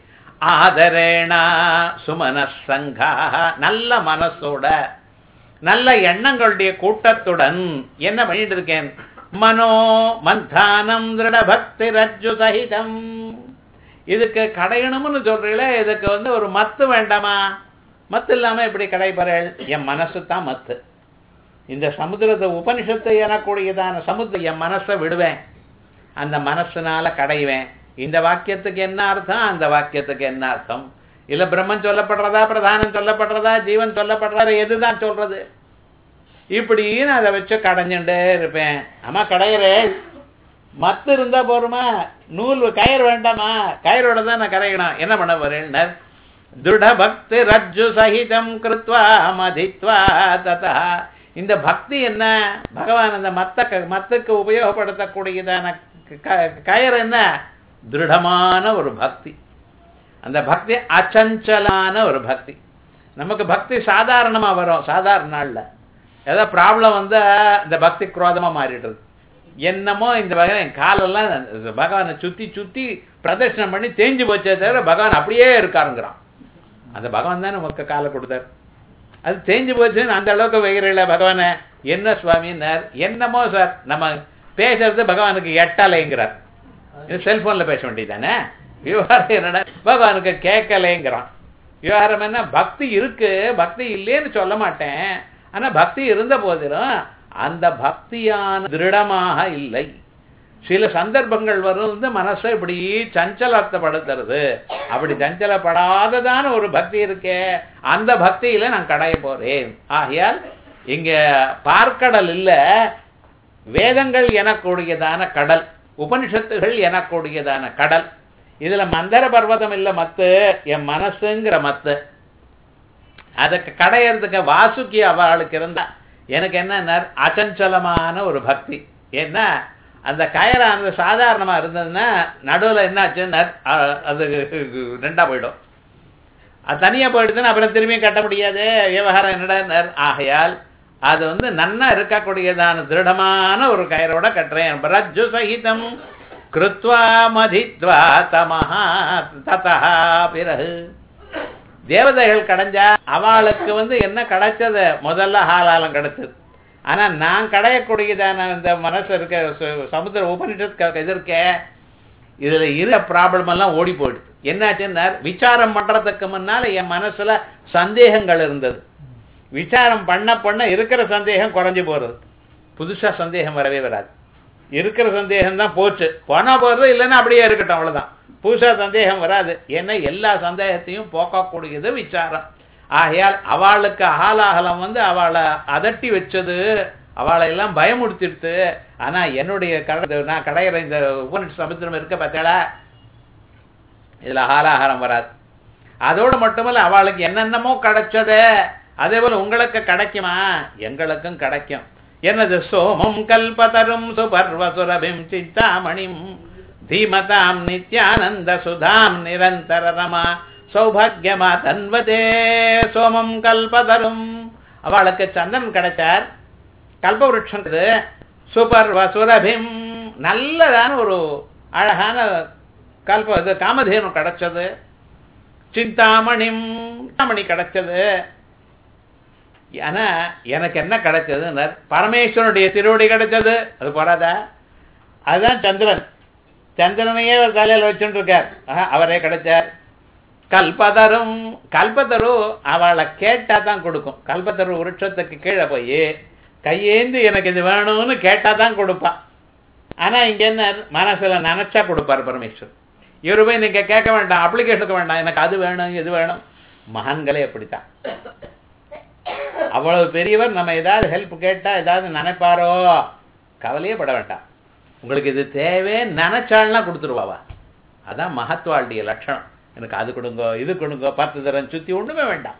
ஆதரேணா சுமன சங்கா நல்ல மனசோட நல்ல எண்ணங்களுடைய கூட்டத்துடன் என்ன பண்ணிட்டு இருக்கேன் மனோ மந்தானம் திருட பக்தி ரஜ்ஜு சகிதம் இதுக்கு கடையணும்னு சொல்றீங்களே இதுக்கு வந்து ஒரு மத்து வேண்டாமா மத்து இல்லாம எப்படி கடைபறல் என் மனசு தான் மத்து இந்த சமுத்திரத்தை உபனிஷத்தை எனக்கூடியதான சமுத்திரம் என் மனசை விடுவேன் அந்த மனசுனால கடைவேன் இந்த வாக்கியத்துக்கு என்ன அர்த்தம் அந்த வாக்கியத்துக்கு என்ன அர்த்தம் இல்ல பிரம்மன் சொல்லப்படுறதா பிரதானம் சொல்லப்படுறதா ஜீவன் சொல்லப்படுறதா எதுதான் சொல்றது இப்படின்னு அதை வச்சு கடைஞ்சுட்டே இருப்பேன் ஆமா கடையிறேன் மத்து இருந்தா போருமா நூல் கயிறு வேண்டாமா கயிறோட தான் நான் கரையணும் என்ன பண்ண போறேன் திருட பக்தி ரஜ்ஜு சகிதம் கிருத்வா மதித்வா ததா இந்த பக்தி என்ன பகவான் அந்த மத்த க- மத்துக்கு உபயோகப்படுத்தக்கூடியதான க- கயர் என்ன திருடமான ஒரு பக்தி அந்த பக்தி அச்சஞ்சலான ஒரு பக்தி நமக்கு பக்தி சாதாரணமா வரும் சாதாரண நாள்ல ஏதோ ப்ராப்ளம் வந்து இந்த பக்தி குரோதமா மாறிடுறது என்னமோ இந்த வகை என் காலெல்லாம் பகவானை சுத்தி சுத்தி பிரதர்ஷனம் பண்ணி தேஞ்சு போச்சே தவிர பகவான் அப்படியே இருக்காருங்கிறான் அந்த பகவான் தான் நமக்கு காலை கொடுத்தார் அது தேஞ்சு போச்சுன்னு அந்த அளவுக்கு வைகிறீங்கள பகவானை என்ன சுவாமின்னார் என்னமோ சார் நம்ம பேசுறது பகவானுக்கு எட்டலைங்கிறார் இது செல்போன்ல பேச வேண்டியதானே விவகாரம் என்னடா பகவானுக்கு கேட்கலைங்கிறான் விவகாரம் என்ன பக்தி இருக்கு பக்தி இல்லைன்னு சொல்ல மாட்டேன் ஆனா பக்தி இருந்த போதிலும் அந்த பக்தியான திருடமாக இல்லை சில சந்தர்ப்பங்கள் வரும் வந்து மனசை இப்படி சஞ்சலத்தப்படுத்துறது அப்படி சஞ்சலப்படாததான ஒரு பக்தி இருக்கே அந்த பக்தியில நான் கடைய போறேன் ஆகையால் இங்க பார்க்கடல் இல்ல வேதங்கள் எனக்கூடியதான கடல் உபனிஷத்துகள் எனக்கூடியதான கடல் இதுல மந்தர பர்வதம் இல்ல மத்து என் மனசுங்கிற மத்து அதுக்கு கடையறதுக்கு வாசுகி அவளுக்கு இருந்தா எனக்கு என்ன அச்சஞ்சலமான ஒரு பக்தி ஏன்னா அந்த கயரானது சாதாரணமா இருந்ததுன்னா நடுவுல என்ன ஆச்சுன்னா அஹ், அது ரெண்டா போயிடும் அது தனியா போயிடுதுன்னா அப்புறம் திரும்பியும் கட்ட முடியாது விவகாரம் என்னடா ஆகையால் அது வந்து நன்னா இருக்கக்கூடியதான திருடமான ஒரு கயரோட கட்டுறேன் ரஜ்ஜு சகிதம் கிருத்வா மதித்வா தமஹா ததா பிறகு தேவதைகள் கடைஞ்சா அவளுக்கு வந்து என்ன கிடைச்சது முதல்ல ஹாலாலம் கிடைச்சது ஆனா நான் கடையக்கூடியதான இந்த மனசு இருக்க சு- சமுத்திர உபனிஷத்து இது இருக்க இதுல இருக்க ப்ராப்ளம் எல்லாம் ஓடி போயிடுது என்னாச்சுன்னா விசாரம் பண்றதுக்கு முன்னால என் மனசுல சந்தேகங்கள் இருந்தது விசாரம் பண்ண பண்ண இருக்கிற சந்தேகம் குறைஞ்சு போறது புதுசா சந்தேகம் வரவே வராது இருக்கிற சந்தேகம் தான் போச்சு போனா போறது இல்லைன்னா அப்படியே இருக்கட்டும் அவ்வளவுதான் புதுசா சந்தேகம் வராது ஏன்னா எல்லா சந்தேகத்தையும் போக்கக்கூடியது விசாரம் ஆகையால் அவளுக்கு ஆலாகலம் வந்து அவளை அதட்டி வச்சது அவளை எல்லாம் பயமுடுத்திடுத்து ஆனா என்னுடைய கடை நான் கடையிற இந்த உபனிஷ சமுத்திரம் இருக்க பார்த்தேளா இதுல ஆலாகாரம் வராது அதோடு மட்டுமல்ல அவளுக்கு என்னென்னமோ கிடைச்சது அதே போல உங்களுக்கு கிடைக்குமா எங்களுக்கும் கிடைக்கும் என்னது சோமம் கல்பதரும் சுபர்வசுரபிம் சிந்தாமணிம் தீமதாம் நித்யானந்த சுதாம் நிரந்தர ரமா சௌபாகியமா தன்வதே சோமம் கல்பதரும் அவளுக்கு சந்திரன் கிடைச்சார் கல்பவருஷம் இது சூப்பர் வசுரபிம் நல்லதான ஒரு அழகான கல்ப இது காமதேனு கிடைச்சது சிந்தாமணிம் சிந்தாமணி கிடைச்சது ஆனா எனக்கு என்ன கிடைச்சது பரமேஸ்வரனுடைய திருவடி கிடைச்சது அது போறாதா அதுதான் சந்திரன் சந்திரனையே ஒரு தலையில வச்சுட்டு இருக்கார் ஆஹா, அவரே கிடைச்சார் கல்பதரும் கல்பத்தரு அவளை கேட்டா தான் கொடுக்கும் கல்பத்தரு விருட்சத்துக்கு கீழே போய் கையேந்து எனக்கு இது வேணும்னு கேட்டா தான் கொடுப்பா ஆனா இங்க என்ன மனசுல நினைச்சா கொடுப்பார் பரமேஸ்வர் இவரு போய் நீங்க கேட்க வேண்டாம் அப்ளிகேஷனுக்கு வேண்டாம் எனக்கு அது வேணும் இது வேணும் மகான்களே அப்படித்தான் அவ்வளவு பெரியவர் நம்ம ஏதாவது ஹெல்ப் கேட்டா ஏதாவது நினைப்பாரோ கவலையே பட வேண்டாம் உங்களுக்கு இது தேவை நினைச்சாள்னா கொடுத்துருவாவா அதான் மகத்வாளுடைய லட்சணம் எனக்கு அது கொடுங்க இது கொடுங்க பத்து தரம் சுத்தி ஒண்ணுமே வேண்டாம்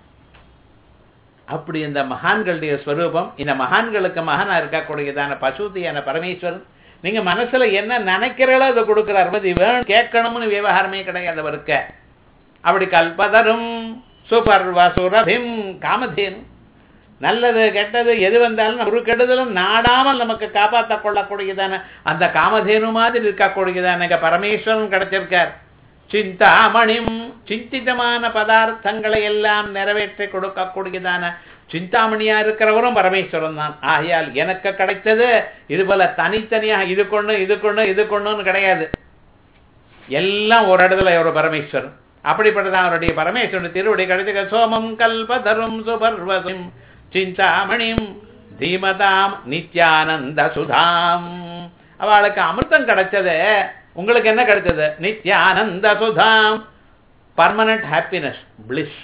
அப்படி இந்த மகான்களுடைய ஸ்வரூபம் இந்த மகான்களுக்கு மகானா இருக்கக்கூடியதான பசுதியான பரமேஸ்வரன் நீங்க மனசுல என்ன நினைக்கிறீங்களோ அதை கொடுக்கிறார் அது வேணும் கேட்கணும்னு விவகாரமே கிடையாது அவருக்கு அப்படி கல்பதரும் சூப்பர் வசுரபிம் காமதேனு நல்லது கெட்டது எது வந்தாலும் ஒரு கெடுதலும் நாடாமல் நமக்கு காப்பாற்ற கொள்ளக்கூடியதான அந்த காமதேனு மாதிரி இருக்கக்கூடியதான இங்க பரமேஸ்வரன் கிடைச்சிருக்கார் சிந்தாமணிம் சிந்திதமான பதார்த்தங்களை எல்லாம் நிறைவேற்றி கொடுக்கக்கூடியதான சிந்தாமணியா இருக்கிறவரும் பரமேஸ்வரன் தான் ஆகையால் எனக்கு கிடைத்தது இது போல தனித்தனியா இது கொண்டு இது கொண்டு இது கொண்டுன்னு கிடையாது எல்லாம் ஒரு இடத்துல ஒரு பரமேஸ்வரன் அப்படிப்பட்டதான் அவருடைய பரமேஸ்வரன் திருவடி கிடைச்ச சோமம் கல்பதரும் சுபர்வசும் சிந்தாமணிம் தீமதாம் நித்யானந்த சுதாம் அவளுக்கு அமிர்தம் கிடைச்சது உங்களுக்கு என்ன கிடைச்சது நித்யானந்த சுதாம் பர்மனன்ட் ஹாப்பினஸ் பிளிஸ்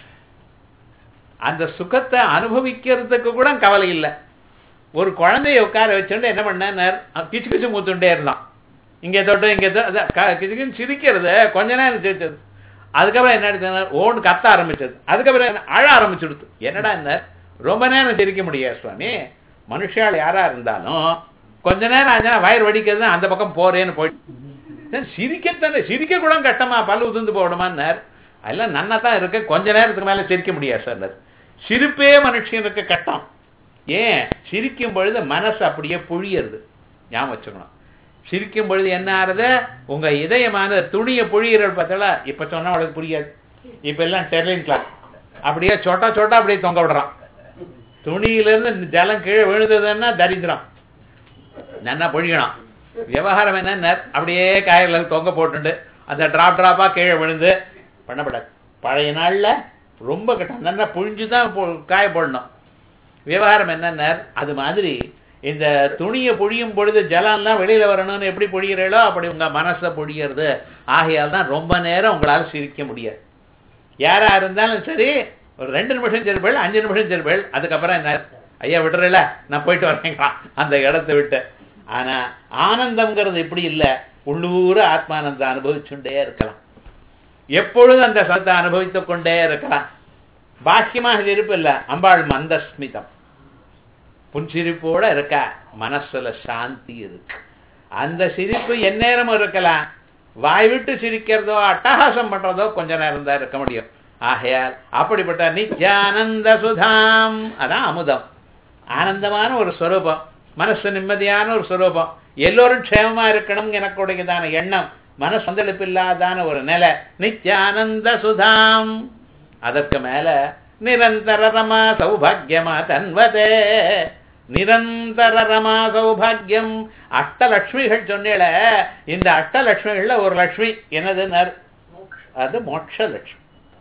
அந்த சுகத்தை அனுபவிக்கிறதுக்கு கூட கவலை இல்லை ஒரு குழந்தைய உட்கார வச்சுட்டு என்ன பண்ணார் கிச்சு கிச்சு மூத்துட்டே இருந்தான் இங்கே தொட்டு இங்கே கிச்சு கிச்சு சிரிக்கிறது கொஞ்ச நேரம் சிரிச்சது அதுக்கப்புறம் என்ன எடுத்தது ஓன்னு கத்த ஆரம்பிச்சது அதுக்கப்புறம் என்ன அழ ஆரம்பிச்சுடுது என்னடா என்ன ரொம்ப நேரம் சிரிக்க முடியாது சுவாமி மனுஷால் யாரா இருந்தாலும் கொஞ்ச நேரம் ஆச்சுன்னா வயிறு வடிக்கிறது அந்த பக்கம் போறேன்னு போயிட்டு சிரிக்கத்தானே சிரிக்க கூட கட்டமா பல்லு உதிர்ந்து போடுமான்னார் அதெல்லாம் நன்னா தான் இருக்கு கொஞ்ச நேரத்துக்கு மேல சிரிக்க முடியாது சார் சிரிப்பே மனுஷனுக்கு கட்டம் ஏன் சிரிக்கும் பொழுது மனசு அப்படியே புழியறது ஞாபகம் வச்சுக்கணும் சிரிக்கும் பொழுது என்ன ஆறுது உங்க இதயமான துணியை புழியிறது பார்த்தா இப்ப சொன்னா அவளுக்கு புரியாது இப்ப எல்லாம் டெர்லின் கிளாஸ் அப்படியே சொட்டா சொட்டா அப்படியே தொங்க விடுறான் துணியிலிருந்து ஜலம் கீழே விழுந்ததுன்னா தரித்திரம் நல்லா பொழியணும் விவகாரம் என்ன அப்படியே காயில தொங்க போட்டுண்டு அந்த டிராப் டிராப்பா கீழே விழுந்து பண்ணப்படாது பழைய நாள்ல ரொம்ப கட்டம் நல்லா புழிஞ்சுதான் காய போடணும் விவகாரம் என்னன்னா அது மாதிரி இந்த துணியை பொழியும் பொழுது ஜலம்லாம் வெளியில வரணும்னு எப்படி பொழிகிறீங்களோ அப்படி உங்க மனசை பொழியறது ஆகையால் தான் ரொம்ப நேரம் உங்களால் சிரிக்க முடியாது யாரா இருந்தாலும் சரி ஒரு ரெண்டு நிமிஷம் செல்பேள் அஞ்சு நிமிஷம் செல்பேள் அதுக்கப்புறம் என்ன ஐயா விடுறல நான் போயிட்டு வரேங்களா அந்த இடத்தை விட்டு ஆனா ஆனந்தம்ங்கிறது இப்படி இல்லை உள்ளூர ஆத்மானந்தம் அனுபவிச்சுட்டே இருக்கலாம் எப்பொழுதும் அந்த சத்தை அனுபவித்துக் கொண்டே இருக்கலாம் பாக்கியமாக சிரிப்பு இல்ல அம்பாள் மந்தஸ்மிதம் புன்சிரிப்போட இருக்கா மனசுல சாந்தி இருக்கு அந்த சிரிப்பு எந்நேரமும் இருக்கலாம் வாய் விட்டு சிரிக்கிறதோ அட்டகாசம் பண்றதோ கொஞ்ச நேரம் தான் இருக்க முடியும் ஆகையால் அப்படிப்பட்ட நித்யானந்த சுதாம் அதான் அமுதம் ஆனந்தமான ஒரு ஸ்வரூபம் மனசு நிம்மதியான ஒரு ஸ்வரூபம் எல்லோரும் க்ஷேமமா இருக்கணும் எனக்குடையதான எண்ணம் மனசந்தளிப்பு இல்லாதான ஒரு நிலை நித்யானந்த சுதாம் அதற்கு மேல நிரந்தர ரமா சௌபாகியமா தன்வதே நிரந்தர ரமா சௌபாகியம் அஷ்டலட்சுமிகள் சொன்னேல இந்த அஷ்டலட்சுமிகள்ல ஒரு லட்சுமி என்னது அது மோட்ச லட்சுமி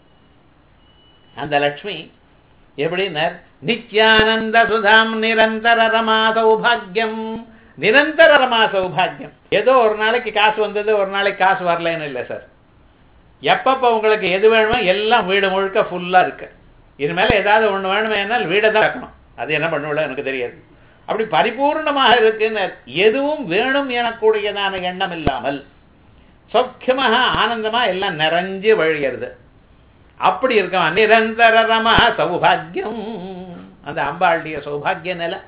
அந்த லட்சுமி எப்படினர் நித்யானந்த சுதாம் நிரந்தர ரமா சௌபாகியம் நிரந்தர ரமா சௌபாகியம் ஏதோ ஒரு நாளைக்கு காசு வந்தது ஒரு நாளைக்கு காசு வரலன்னு இல்லை சார் எப்பப்ப உங்களுக்கு எது வேணுமோ எல்லாம் வீடு முழுக்க ஃபுல்லா இருக்கு இனிமேல ஏதாவது ஒண்ணு வேணுமே என்னால் வீடை தான் வைக்கணும் அது என்ன பண்ணுவோம் எனக்கு தெரியாது அப்படி பரிபூர்ணமாக இருக்குன்னு எதுவும் வேணும் எனக்கூடியதான எண்ணம் இல்லாமல் சௌக்கியமாக ஆனந்தமா எல்லாம் நிறைஞ்சு வழிகிறது அப்படி இருக்க நிரந்தரமா சௌபாகியம் அந்த அம்பாளுடைய சௌபாகிய நிலை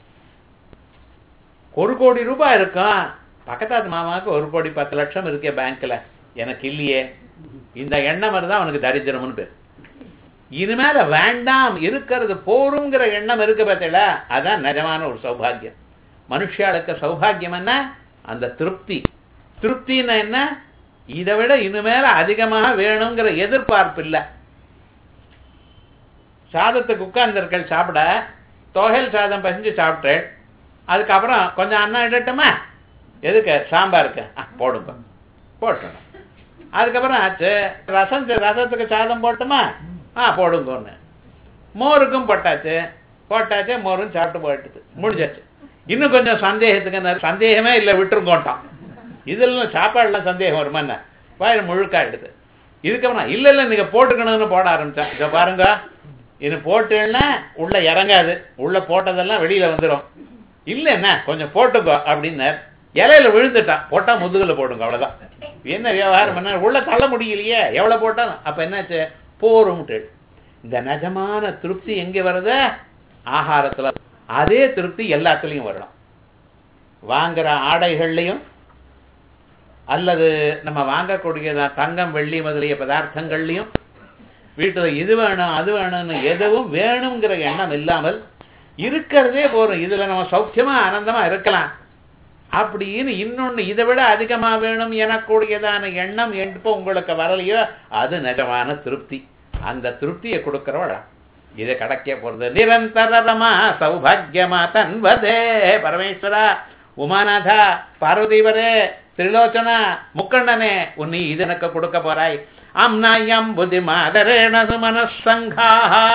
ஒரு கோடி ரூபாய் இருக்கும் பக்கத்தாத்து மாமாவுக்கு ஒரு கோடி பத்து லட்சம் இருக்கே பேங்க்ல எனக்கு இல்லையே இந்த எண்ணம் தான் அவனுக்கு தரித்திரம்னு பேர் இனிமேல வேண்டாம் இருக்கிறது போருங்கிற எண்ணம் இருக்கு பார்த்தல அதான் நிஜமான ஒரு சௌபாகியம் மனுஷாளுக்கு சௌபாகியம் என்ன அந்த திருப்தி திருப்தின்னா என்ன இதை விட இனிமேல அதிகமாக வேணுங்கிற எதிர்பார்ப்பு இல்லை சாதத்துக்கு உட்கார்ந்தர்கள் சாப்பிட தொகைல் சாதம் பசிஞ்சு சாப்பிட்டேன் அதுக்கப்புறம் கொஞ்சம் அன்னம் இடட்டுமா எதுக்கு சாம்பாருக்கு போடுங்க போட்டணும் அதுக்கப்புறம் ஆச்சு ரசம் ரசத்துக்கு சாதம் போட்டுமா ஆ போடுங்கன்னு மோருக்கும் போட்டாச்சு போட்டாச்சு மோரும் சாப்பிட்டு போயிட்டுது முடிஞ்சாச்சு இன்னும் கொஞ்சம் சந்தேகத்துக்கு சந்தேகமே இல்லை விட்டுருங்கோட்டான் இதெல்லாம் சாப்பாடுலாம் சந்தேகம் வருமா வயிறு முழுக்காயிடுது இதுக்கப்புறம் இல்ல இல்ல நீங்க போட்டுக்கணும்னு போட ஆரம்பிச்சேன் இதை பாருங்க இது போட்டுன்னா உள்ள இறங்காது உள்ள போட்டதெல்லாம் வெளியில வந்துடும் இல்ல என்ன கொஞ்சம் போட்டுக்கோ அப்படின்னார் இலையில விழுந்துட்டான் போட்டா முதுகுல போடுங்க அவ்வளவுதான் என்ன விவகாரம் பண்ண உள்ள தள்ள முடியலையே எவ்வளவு போட்டாலும் அப்ப என்னாச்சு போரும்ட்டு இந்த நிஜமான திருப்தி எங்க வருது ஆகாரத்துல அதே திருப்தி எல்லாத்துலயும் வரணும் வாங்குற ஆடைகள்லையும் அல்லது நம்ம வாங்கக்கூடிய தங்கம் வெள்ளி முதலிய பதார்த்தங்கள்லையும் வீட்டுல இது வேணும் அது வேணும்னு எதுவும் வேணுங்கிற எண்ணம் இல்லாமல் இருக்கிறதே போறோம் இதுல நம்ம சௌக்கியமா ஆனந்தமா இருக்கலாம் அப்படின்னு இன்னொன்னு இதை விட அதிகமா வேணும் எனக்கூடியதான எண்ணம் எப்போ உங்களுக்கு வரலையோ அது நிஜமான திருப்தி அந்த திருப்தியை கொடுக்கிறவளா இது கிடைக்க போறது நிரந்தரமா சௌபாகியமா தன்வதே பரமேஸ்வரா உமாநாதா பார்வதீவரே திரிலோச்சனா முக்கண்ணனே உன்னி இது எனக்கு கொடுக்க போறாய் அம்னாயம் புதி மாதரேண மனசங்கா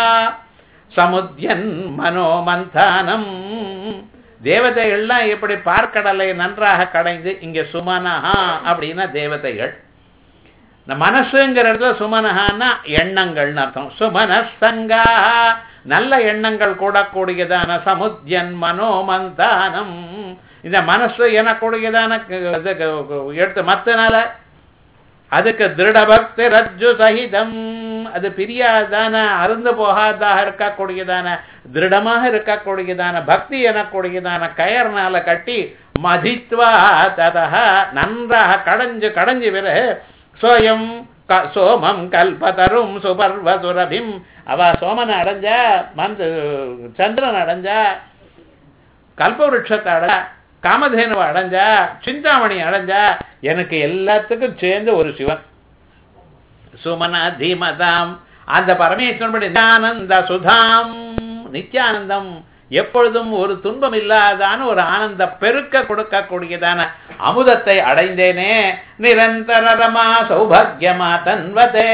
சமுத்தியன் மனோமந்தானம் தேவதைகள்லாம் எப்படி பார்க்கடலை நன்றாக கடைந்து இங்க சுமனஹா அப்படின்னா தேவதைகள் இந்த மனசுங்கிற இடத்துல சுமனஹான்னா எண்ணங்கள்னு அர்த்தம் சுமனசங்கா நல்ல எண்ணங்கள் கூடக்கூடியதான சமுத்தியன் மனோமந்தானம் இந்த மனசு எனக்கூடியதான எடுத்து மத்தனால அதுக்கு திருட பக்தி ரஜ்ஜு சகிதம் அது பிரியாதான அருந்து போகாதாக இருக்கக்கூடியதான திருடமாக இருக்கக்கூடியதான பக்தி எனக்கூடியதான கயர்னால கட்டி மதித்வா ததக நன்றாக கடைஞ்சு கடைஞ்சு பிறகு சோயம் க- சோமம் கல்பதரும் சுபர்வ சுரபிம் அவ சோமனை அடைஞ்சா மந்து சந்திரன் அடைஞ்சா கல்பவருஷத்தை அட காமதேனுவை அடைஞ்சா சிந்தாமணி அடைஞ்சா எனக்கு எல்லாத்துக்கும் சேர்ந்து ஒரு சிவன் சுமன தீமதாம் அந்த பரமேஸ்வரனுடைய நித்யானந்த சுதாம் நித்யானந்தம் எப்பொழுதும் ஒரு துன்பம் இல்லாதான ஒரு ஆனந்த பெருக்க கொடுக்கக்கூடியதான அமுதத்தை அடைந்தேனே நிரந்தரமா சௌபாகியமா தன்வதே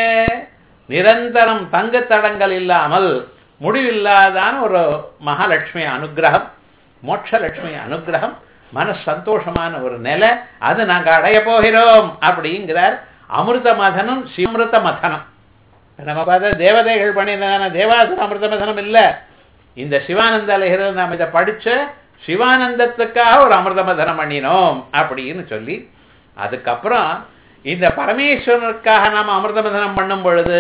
நிரந்தரம் தங்கு தடங்கள் இல்லாமல் முடிவில்லாதான ஒரு மகாலட்சுமி அனுகிரகம் மோட்சலட்சுமி அனுகிரகம் மன சந்தோஷமான ஒரு நிலை அது நாங்க அடைய போகிறோம் அப்படிங்கிறார் அமிர்த மதனம் சிமிருத மதனம் நம்ம பார்த்தா தேவதைகள் பண்ணியிருந்தான தேவாசுர அமிர்த மதனம் இல்ல இந்த சிவானந்த லஹரில் நாம் இதை படிச்ச சிவானந்தத்துக்காக ஒரு அமிர்த மதனம் பண்ணினோம் அப்படின்னு சொல்லி அதுக்கப்புறம் இந்த பரமேஸ்வரனுக்காக நாம் அமிர்த மதனம் பண்ணும் பொழுது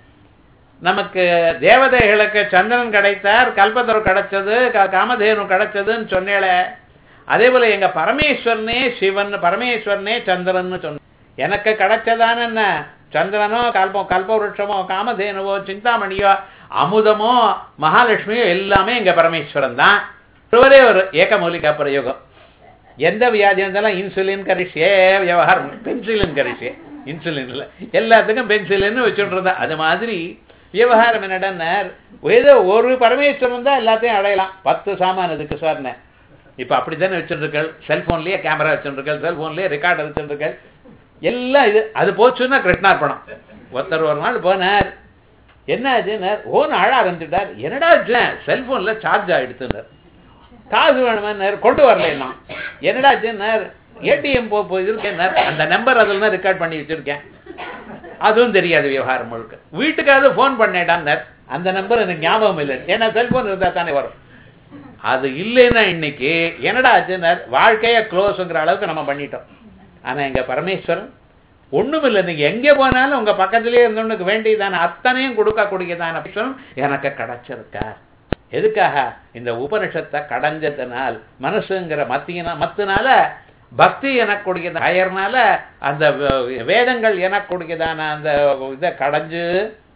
நமக்கு தேவதைகளுக்கு சந்திரன் கிடைத்தார் கல்பத்தரு கிடைச்சது க- காமதேனு கிடைச்சதுன்னு சொன்னேளே அதே போல எங்க பரமேஸ்வரனே சிவன் பரமேஸ்வரனே சந்திரன் சொன்ன எனக்கு கிடைச்சதான என்ன சந்திரனோ கல்பம் கல்பவருஷமோ காமதேனுவோ சிந்தாமணியோ அமுதமோ மகாலட்சுமியோ எல்லாமே எங்க பரமேஸ்வரன் தான் ஒருவரே ஒரு ஏகமூலிகா பிரயோகம் எந்த வியாதி இருந்தாலும் இன்சுலின் கரிஷியே விவகாரம் பென்சிலின் கரிஷியே இன்சுலின் இல்ல எல்லாத்துக்கும் பென்சிலின் வச்சுட்டு இருந்தா அது மாதிரி விவகாரம் என்னடா ஏதோ ஒரு பரமேஸ்வரன் தான் எல்லாத்தையும் அடையலாம் பத்து சாமான் இதுக்கு சார்னேன் இப்ப அப்படித்தானே வச்சுருக்கேன் செல்போன்லயே கேமரா வச்சுருக்கேன் செல்போன்லயே ரெக்கார்டர் வச்சுருக்கேன் எல்லாம் இது அது போச்சுன்னா கிருஷ்ணார்பணம் ஒருத்தர் ஒரு நாள் போனார் என்ன ஆச்சுன்னார் ஓன் அழ ஆரம்பிச்சுட்டார் என்னடா ஆச்சு செல்போன்ல சார்ஜ் ஆயிடுச்சுன்னார் காசு வேணுமான்னார் கொண்டு வரலைன்னா என்னடா ஆச்சுன்னார் ஏடிஎம் போ போயிருக்கேன்னார் அந்த நம்பர் அதில் தான் ரெக்கார்ட் பண்ணி வச்சிருக்கேன் அதுவும் தெரியாது விவகாரம் முழுக்க வீட்டுக்காவது ஃபோன் பண்ணேடான்னார் அந்த நம்பர் எனக்கு ஞாபகம் இல்லை ஏன்னா செல்போன் இருந்தா தானே வரும் அது இல்லைன்னா இன்னைக்கு என்னடா ஆச்சுன்னார் வாழ்க்கைய க்ளோஸுங்கிற அளவுக்கு நம்ம பண்ணிட்டோம் ஆனா எங்க பரமேஸ்வரன் ஒண்ணும் இல்லை நீங்க எங்க போனாலும் உங்க பக்கத்திலேயே இருந்தவனுக்கு வேண்டியதான அத்தனையும் கொடுக்கக்கூடியதான பரமேஸ்வரன் எனக்கு கிடைச்சிருக்கார் எதுக்காக இந்த உபனிஷத்தை கடைஞ்சதுனால் மனசுங்கிற மத்தியின மத்தினால பக்தி எனக்கூடிய அயர்னால அந்த வே- வேதங்கள் எனக்கூடியதான அந்த இதை கடைஞ்சு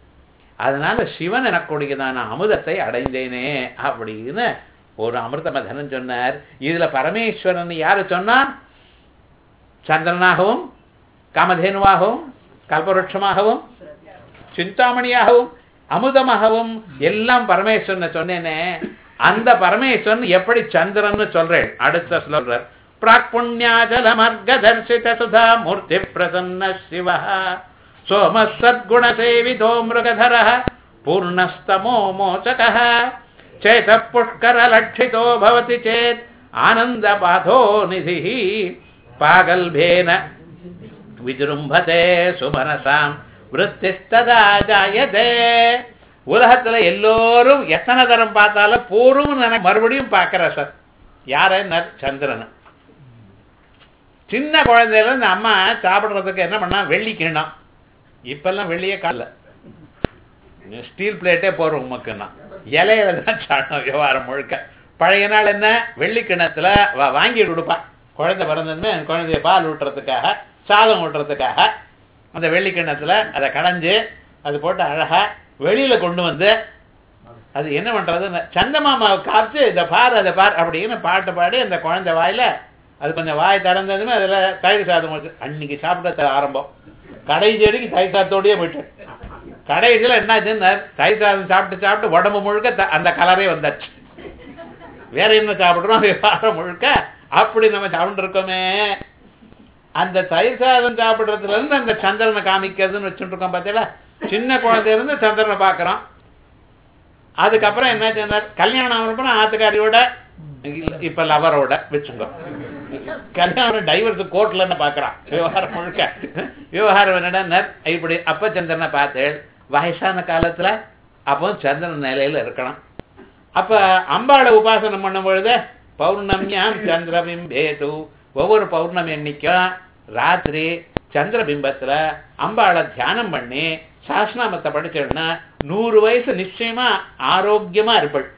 அதனால சிவன் எனக்கூடியதான அமுதத்தை அடைந்தேனே அப்படின்னு ஒரு அமிர்த மதனம் சொன்னார் இதுல பரமேஸ்வரன் யாரு சொன்னா சந்திரனாகவும் காமதேனுவாகவும் கல்பவருஷமாகவும் சிந்தாமணியாகவும் அமுதமாகவும் எல்லாம் பரமேஸ்வரனை சொன்னேனே அந்த பரமேஸ்வரன் எப்படி சந்திரன் சொல்றேன் அடுத்த சொல்றார் பிராக் புண்ணியாஜல மர்க தர்சித சுதா மூர்த்தி பிரசன்ன சிவ சோம சத்குண சேவிதோ மிருகதர பூர்ணஸ்தமோ மோச்சக சேத புஷ்கர லட்சிதோ பவதி சேத் ஆனந்த பாதோ நிதி பாகல்பேன விஜృంభతే சுமனசாம் விருத்திஸ்ததா ஜாயதே உலகத்துல எல்லோரும் எத்தனை தரம் பார்த்தாலும் பூர்வம் எனக்கு மறுபடியும் பார்க்கிற சார் யார சந்திரன் சின்ன குழந்தையில இந்த அம்மா சாப்பிடுறதுக்கு என்ன பண்ணா வெள்ளி கிண்ணம் இப்பெல்லாம் வெள்ளியே கால ஸ்டீல் பிளேட்டே போறோம் உமக்குன்னா இலையில தான் சாடணும் விவகாரம் முழுக்க பழைய நாள் என்ன வெள்ளி கிண்ணத்துல வா- வாங்கி கொடுப்பா குழந்தை பிறந்ததுமே அந்த குழந்தைய பால் ஊட்டுறதுக்காக சாதம் ஊட்டுறதுக்காக அந்த வெள்ளி கிண்ணத்துல அதை கடைஞ்சு அது போட்டு அழகா வெளியில கொண்டு வந்து அது என்ன பண்றதுன்னு சந்தமாமாவை காமிச்சு இதை பார் அதை பார் அப்படின்னு பாட்டு பாடி அந்த குழந்தை வாயில அது கொஞ்சம் வாய் திறந்ததுமே அதுல தயிர் சாதம் வச்சு அன்னைக்கு சாப்பிட ஆரம்பம் கடைசி வரைக்கும் தயிர் சாதத்தோடயே போயிட்டு கடைசியில் என்னாச்சுன்னா தயிர் சாதம் சாப்பிட்டு சாப்பிட்டு உடம்பு முழுக்க த- அந்த கலரே வந்தாச்சு வேற என்ன சாப்பிடுறோம் விவகாரம் முழுக்க அப்படி நம்ம சாப்பிட்டு இருக்கோமே அந்த தயிர் சாதம் சாப்பிடுறதுல இருந்து அந்த சந்திரனை காமிக்கிறதுன்னு வச்சுட்டு இருக்கோம் பார்த்தீங்களா சின்ன குழந்தையில இருந்து சந்திரனை பார்க்கறோம் அதுக்கப்புறம் என்ன சொன்னார் கல்யாணம் ஆகிறப்ப ஆத்துக்காரியோட இல்ல, இப்ப லவரோட வச்சுக்கோ கல்யாணம் டைவர்ஸ் கோர்ட்ல என்ன பாக்குறான் விவகாரம் முழுக்க விவகாரம் என்னடா இப்படி அப்ப சந்திரனை பார்த்தேன் வயசான காலத்துல அப்போ சந்திரன் நிலையில இருக்கணும் அப்ப அம்பாளை உபாசனம் பண்ணும் பொழுது பௌர்ணமியாம் சந்திரபிம்பேது ஒவ்வொரு பௌர்ணமி அன்னைக்கும் ராத்திரி சந்திரபிம்பத்துல அம்பாளை தியானம் பண்ணி சாஸ்நாமத்தை படிச்சோம்னா நூறு வயசு நிச்சயமா ஆரோக்கியமா இருப்பள்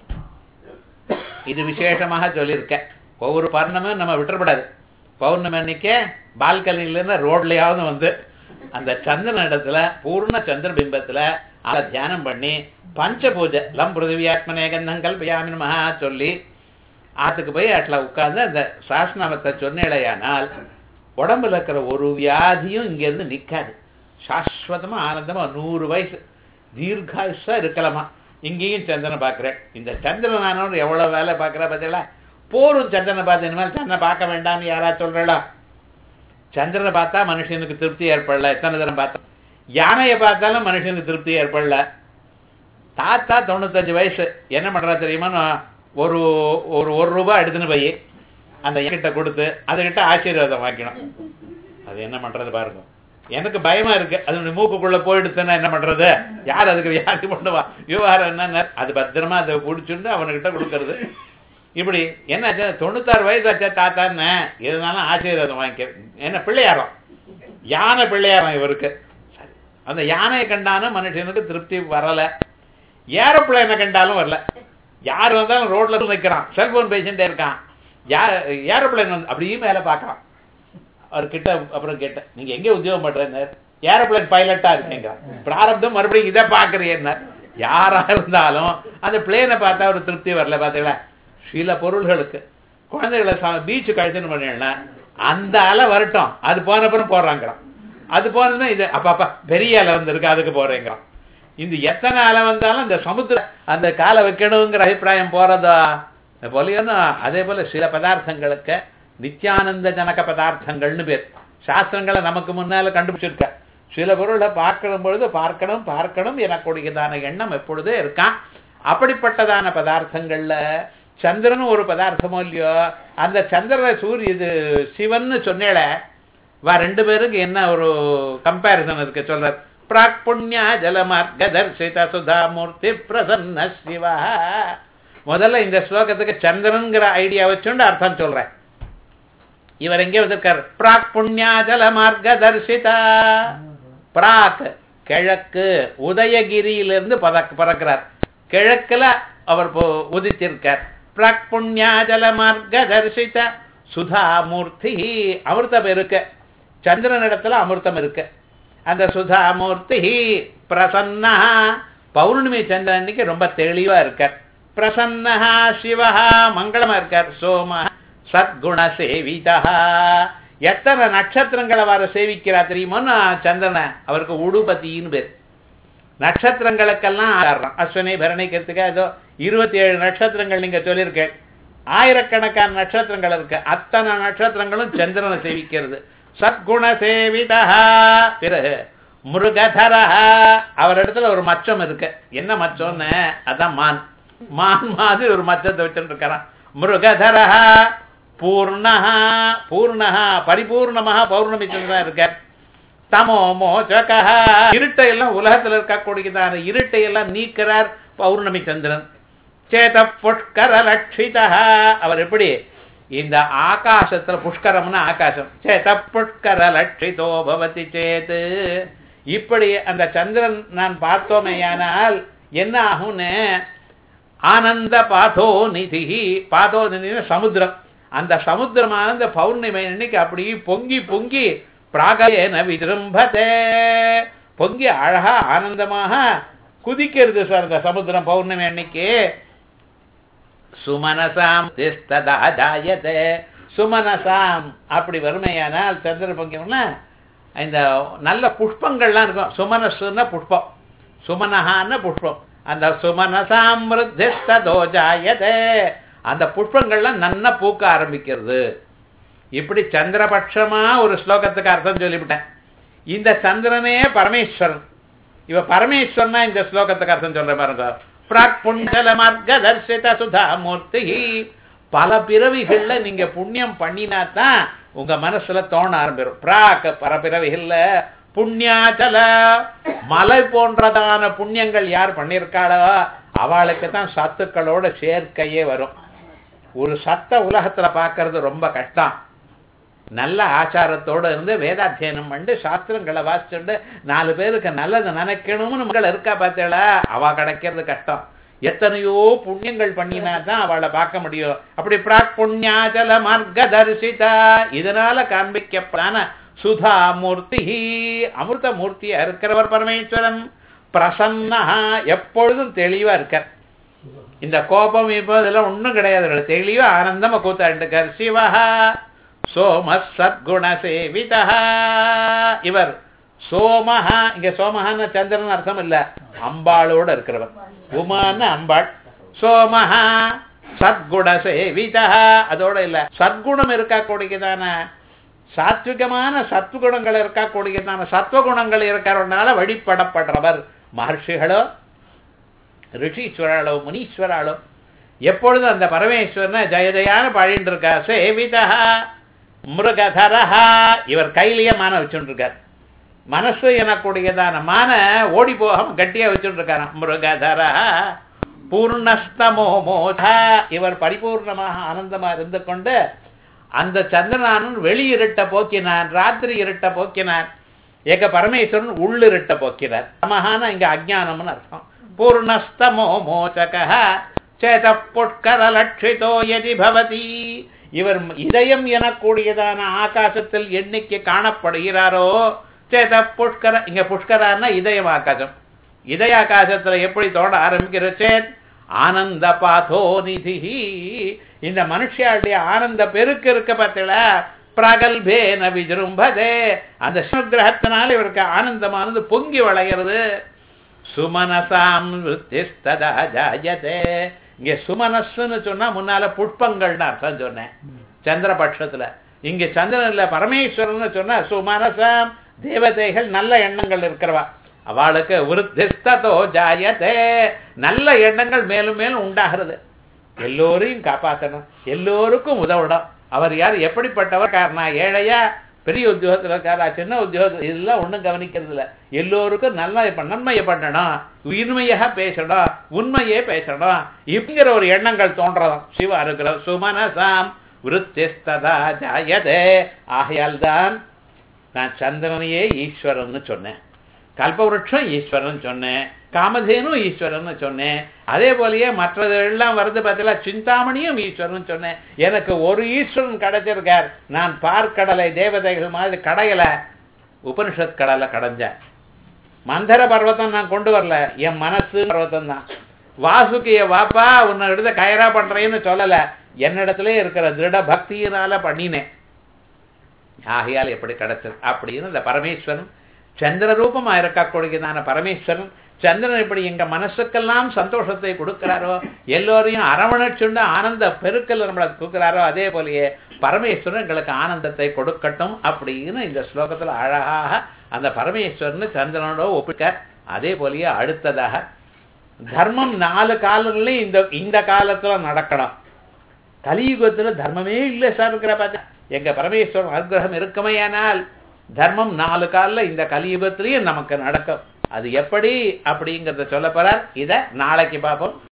இது விசேஷமாக சொல்லியிருக்கேன் ஒவ்வொரு பௌர்ணமும் நம்ம விட்டுறப்படாது பௌர்ணமி அன்னைக்கே பால்கனிலேருந்து ரோட்லயாவது வந்து அந்த சந்திரன் இடத்துல பூர்ண சந்திர பிம்பத்துல அதை தியானம் பண்ணி பஞ்ச பூஜை லம் பிருத்திவியாத்மனே கந்தங்கள் பியாமின் மகா சொல்லி ஆத்துக்கு போய் அட்ல உட்கார்ந்து அந்த சாஸ்நாமத்தை சொன்னேடையானால் உடம்புல இருக்கிற ஒரு வியாதியும் இங்கேருந்து நிற்காது சாஸ்வதமா ஆனந்தமா நூறு வயசு தீர்காயுஷா இருக்கலாமா இங்கேயும் சந்திரனை பார்க்குறேன் இந்த சந்திரன் ஆனவன் எவ்வளவு வேலை பார்க்குறா பார்த்தீங்களா போரும் சந்திரனை பார்த்து இனிமேல் சந்திரனை பார்க்க வேண்டாம்னு யாரா சொல்றா சந்திரனை பார்த்தா மனுஷனுக்கு திருப்தி ஏற்படல எத்தனை தரம் பார்த்தா யானையை பார்த்தாலும் மனுஷனுக்கு திருப்தி ஏற்படல தாத்தா தொண்ணூத்தஞ்சு வயசு என்ன பண்றா தெரியுமா நான் ஒரு ஒரு ஒரு ரூபாய் எடுத்துன்னு போய் அந்த கிட்ட கொடுத்து அதுகிட்ட ஆசீர்வாதம் வாங்கிக்கணும் அது என்ன பண்றது பாருங்க எனக்கு பயமா இருக்கு அது மூக்குக்குள்ள போயிடுச்சுன்னா என்ன பண்றது யார் அதுக்கு வியாதி பண்ணுவா விவகாரம் என்னன்னு அது பத்திரமா அதை பிடிச்சிட்டு அவனுக்கிட்ட கொடுக்கறது இப்படி என்னாச்சு தொண்ணூத்தாறு வயசு ஆச்சா தாத்தான்னு இருந்தாலும் ஆசீர்வாதம் வாங்கிக்க என்ன பிள்ளையாரம் யானை பிள்ளையாரம் இவருக்கு சரி அந்த யானையை கண்டாலும் மனுஷனுக்கு திருப்தி வரல ஏரோப்ளேனை கண்டாலும் வரல யார் வந்தாலும் ரோட்ல நிற்கிறான் செல்போன் பேசிட்டே இருக்கான் யார் ஏரோப்ளேன் வந்து அப்படியே மேல பார்க்கறான் அவர் கிட்ட அப்புறம் கேட்டேன் நீங்க எங்க உத்தியோகம் பண்றேன்னு ஏரோப்ளேன் பைலட்டா இருக்கீங்க பிராரப்தம் மறுபடியும் இதை பாக்குறீங்க யாரா இருந்தாலும் அந்த பிளேனை பார்த்தா ஒரு திருப்தி வரல பாத்தீங்களா சில பொருள்களுக்கு குழந்தைகளை பீச்சு கழிச்சுன்னு பண்ணா அந்த அலை வரட்டும் அது போனப்புறம் போடுறாங்கிறான் அது போனதுமே இது அப்பா அப்பா பெரிய அலை வந்திருக்கு அதுக்கு போறேங்கிறான் இந்த எத்தனை அலை வந்தாலும் இந்த சமுத்திர அந்த காலை வைக்கணுங்கிற அபிப்பிராயம் போறதா போலியோன்னா அதே போல சில பதார்த்தங்களுக்கு நித்யானந்த ஜனக பதார்த்தங்கள்னு பேர் சாஸ்திரங்களை நமக்கு முன்னால கண்டுபிடிச்சிருக்க சில பொருளை பார்க்கிற பொழுது பார்க்கணும் பார்க்கணும் எனக்குடையதான எண்ணம் எப்பொழுதே இருக்கான் அப்படிப்பட்டதான பதார்த்தங்கள்ல சந்திரனும் ஒரு பதார்த்தமோ இல்லையோ அந்த சந்திரனை சூரிய இது சிவன்னு சொன்னேல வா ரெண்டு பேருக்கு என்ன ஒரு கம்பேரிசன் இருக்கு சொல்ற பிராக் புண்ணியா ஜலமார்க தர்சித சுதாமூர்த்தி பிரசன்ன சிவா முதல்ல இந்த ஸ்லோகத்துக்கு சந்திரன்கிற ஐடியா வச்சுண்டு அர்த்தம் சொல்றேன் இவர் எங்கே வந்திருக்கார் பிராக் புண்ணியாஜல மார்க்க தரிசிதா பிராக் கிழக்கு உதயகிரியிலிருந்து பதக் பறக்கிறார் கிழக்குல அவர் உதித்திருக்கார் பிராக் புண்ணியாஜல மார்க்க தரிசித சுதாமூர்த்தி அமிர்தம் இருக்கு சந்திரன் இடத்துல அமிர்தம் இருக்கு அந்த சுதாமூர்த்தி பிரசன்னா பௌர்ணமி சந்திரன் அன்னைக்கு ரொம்ப தெளிவா இருக்கார் பிரசன்னா சிவா மங்களமா இருக்கார் சோம சத்குண சேவிதா எத்தனை நட்சத்திரங்களை வர சேவிக்கிறா தெரியுமோன்னு சந்திரனை அவருக்கு உடுபத்தின்னு பேர் நட்சத்திரங்களுக்கெல்லாம் ஆடுறான் அஸ்வினி பரணி கிருத்திகா ஏதோ இருபத்தி ஏழு நட்சத்திரங்கள் நீங்க சொல்லியிருக்கேன் ஆயிரக்கணக்கான நட்சத்திரங்கள் இருக்கு அத்தனை நட்சத்திரங்களும் சந்திரனை சேவிக்கிறது சத்குண சேவிதா பிறகு முருகதரா அவர் இடத்துல ஒரு மச்சம் இருக்கு என்ன மச்சம்னு அதான் மான் மான் மாதிரி ஒரு மச்சத்தை வச்சுட்டு இருக்கிறான் முருகதரா பூர்ணஹா பூர்ணஹா பரிபூர்ணமாக பௌர்ணமி சந்திரன் இருக்கார் தமோ மோச்சகா இருட்டை எல்லாம் உலகத்தில் இருக்கக்கூடியதான இருட்டை எல்லாம் நீக்கிறார் பௌர்ணமி சந்திரன் சேத புஷ்கர லட்சிதா அவர் எப்படி இந்த ஆகாசத்துல புஷ்கரம்னா ஆகாசம் சேத புஷ்கர லட்சிதோ பவதி சேத்து இப்படி அந்த சந்திரன் நான் பார்த்தோமேயானால் என்ன ஆகும்னு ஆனந்த பாதோ நிதி பாதோ நிதி சமுத்திரம் அந்த சமுத்திரமானந்த பௌர்ணமி அன்னைக்கு அப்படி பொங்கி பொங்கி பிராகேன விஜృంభதே பொங்கி அழகா ஆனந்தமாக குதிக்கிறது சார் அந்த சமுத்திரம் பௌர்ணமி அன்னைக்கு சுமனசாம் திஸ்ததா ஜாயதே சுமனசாம் அப்படி வறுமையானால் சந்திர பொங்கியம்னா இந்த நல்ல புஷ்பங்கள்லாம் இருக்கும் சுமனசுன்னா புஷ்பம் சுமனஹான்னு புஷ்பம் அந்த சுமனசாம் விருத்திஸ்ததோ ஜாயதே அந்த புஷ்பங்கள்லாம் நன்னா பூக்க ஆரம்பிக்கிறது இப்படி சந்திரபட்சமா ஒரு ஸ்லோகத்துக்கு அர்த்தம் சொல்லிவிட்டேன் இந்த சந்திரனே பரமேஸ்வரன் இவ பரமேஸ்வரனா இந்த ஸ்லோகத்துக்கு அர்த்தம் சொல்ற பாருங்க பிராக் புண்டல மார்க்க தர்சித சுதா மூர்த்தி பல பிறவிகள்ல நீங்க புண்ணியம் பண்ணினா தான் உங்க மனசுல தோண ஆரம்பிடும் பிராக் பல பிறவிகள்ல புண்ணியாச்சல மலை போன்றதான புண்ணியங்கள் யார் பண்ணியிருக்காளோ அவளுக்கு தான் சத்துக்களோட சேர்க்கையே வரும் ஒரு சத்த உலகத்துல பார்க்கறது ரொம்ப கஷ்டம் நல்ல ஆச்சாரத்தோட இருந்து வேதாத்தியனம் பண்ணி சாஸ்திரங்களை வாசிச்சுட்டு நாலு பேருக்கு நல்லது நினைக்கணும்னு மக்கள் இருக்கா பார்த்தேளா அவ கிடைக்கிறது கஷ்டம் எத்தனையோ புண்ணியங்கள் பண்ணினா தான் அவளை பார்க்க முடியும் அப்படி பிராக் புண்ணியாச்சல மார்க்க தரிசிதா இதனால காண்பிக்கப்படான சுதா மூர்த்தி அமிர்த மூர்த்தியா இருக்கிறவர் பரமேஸ்வரன் பிரசன்னா எப்பொழுதும் தெளிவா இருக்கார் இந்த கோபம் இப்போ இதெல்லாம் ஒண்ணும் கிடையாது தெளிவா ஆனந்தமா கூத்தாண்டுக்கார் சிவஹா சோம சத்குண சேவிதா இவர் சோமஹா இங்க சோமஹான்னு சந்திரன் அர்த்தம் இல்ல அம்பாளோட இருக்கிறவர் உமான்னு அம்பாள் சோமஹா சத்குண சேவிதா அதோட இல்ல சத்குணம் இருக்கக்கூடியதான சாத்விகமான சத்வகுணங்கள் இருக்கக்கூடியதான சத்வகுணங்கள் இருக்கிறதுனால வழிபடப்படுறவர் மகர்ஷிகளோ ரிஷீஸ்வராளோ முனீஸ்வராளோ எப்பொழுதும் அந்த பரமேஸ்வரனை ஜெயஜயான பாடிட்டு இருக்கா சேவிதா மிருகதரஹா இவர் கையிலேயே மான வச்சுட்டு இருக்கார் மனசு எனக்கூடியதான மான ஓடி போகாம கட்டியா வச்சுட்டு இருக்காராம் மிருகதரஹா பூர்ணஸ்தமோ மோதா இவர் பரிபூர்ணமாக ஆனந்தமா இருந்து கொண்டு அந்த சந்திரனானன் வெளி இருட்ட போக்கினான் ராத்திரி இருட்ட போக்கினான் ஏக பரமேஸ்வரன் உள்ளிருட்ட போக்கிறார் சமஹான இங்க அஜானம்னு அர்த்தம் பூர்ணஸ்தமோ மோச்சக சேத புட்கர லட்சிதோ எதி பவதி இவர் இதயம் எனக்கூடியதான ஆகாசத்தில் எண்ணிக்கை காணப்படுகிறாரோ சேத புஷ்கர இங்க புஷ்கரான்னா இதயம் ஆகாசம் இதய ஆகாசத்துல எப்படி தோட ஆரம்பிக்கிறச்சே ஆனந்த பாதோ நிதி இந்த மனுஷியாளுடைய ஆனந்த பெருக்கு இருக்க பார்த்தீங்களா பிரகல்பேன விஜృంభதே அந்த சிவகிரகத்தினால இவருக்கு ஆனந்தமானது பொங்கி வளைகிறது சுமனசாம் விருத்திஸ்ததா ஜாயதே இங்க சுமனஸ்ன்னு சொன்னா முன்னால புஷ்பங்கள்னு அர்த்தம் சொன்னேன் சந்திரபட்சத்துல இங்க சந்திரன் இல்ல பரமேஸ்வரன் சொன்னா சுமனசாம் தேவதைகள் நல்ல எண்ணங்கள் இருக்கிறவா அவளுக்கு விருத்திஸ்ததோ ஜாயதே நல்ல எண்ணங்கள் மேலும் மேலும் உண்டாகிறது எல்லோரையும் காப்பாற்றணும் எல்லோருக்கும் உதவணும் அவர் யார் எப்படிப்பட்டவர் காரணம் ஏழையா பெரிய உத்தியோகத்தில் இருக்காரா சின்ன உத்தியோகத்தில் இதெல்லாம் ஒன்றும் கவனிக்கிறது இல்லை எல்லோருக்கும் நல்ல நன்மையை பண்ணணும் உண்மையாக பேசணும் உண்மையே பேசணும் இப்படிங்கிற ஒரு எண்ணங்கள் தோன்றதாம் சிவ அனுகிரகம் சுமனசாம் விருத்திஸ்ததா ஜாயதே ஆகையால் தான் நான் சந்திரனையே ஈஸ்வரன்னு சொன்னேன் கல்பவருஷம் ஈஸ்வரன் சொன்னேன் காமதேனும் ஈஸ்வரன் சொன்னேன் அதே போலயே மற்றது எல்லாம் வருது பார்த்தீங்களா சிந்தாமணியும் ஈஸ்வரன் சொன்னேன் எனக்கு ஒரு ஈஸ்வரன் கிடைச்சிருக்கார் நான் பார்க்கடலை தேவதைகள் மாதிரி கடையல உபனிஷத் கடலை கடைஞ்சேன் மந்தர பர்வத்தம் நான் கொண்டு வரல என் மனசு பர்வத்தம் தான் வாசுகிய வாப்பா உன்னை எடுத்து கயரா பண்றேன்னு சொல்லல என்னிடத்துல இருக்கிற திருட பக்தியினால பண்ணினேன் ஆகையால் எப்படி கிடைச்சது அப்படின்னு இந்த பரமேஸ்வரன் சந்திர ரூபமா இருக்கக்கூடியதான பரமேஸ்வரன் சந்திரன் இப்படி எங்க மனசுக்கெல்லாம் சந்தோஷத்தை கொடுக்கிறாரோ எல்லோரையும் அரவணைச்சுண்டு ஆனந்த பெருக்கல் நம்மளை கொடுக்கிறாரோ அதே போலயே பரமேஸ்வரன் எங்களுக்கு ஆனந்தத்தை கொடுக்கட்டும் அப்படின்னு இந்த ஸ்லோகத்துல அழகாக அந்த பரமேஸ்வரன் சந்திரனோட ஒப்பிக்க அதே போலயே அடுத்ததாக தர்மம் நாலு காலங்களையும் இந்த இந்த காலத்துல நடக்கணும் கலியுகத்துல தர்மமே இல்லை சார் இருக்கிற பார்த்தா எங்க பரமேஸ்வரன் அனுகிரகம் இருக்குமையானால் தர்மம் நாலு காலில் இந்த கலியுகத்திலையும் நமக்கு நடக்கும் அது எப்படி அப்படிங்கறத சொல்ல போறார் இத நாளைக்கு பார்ப்போம்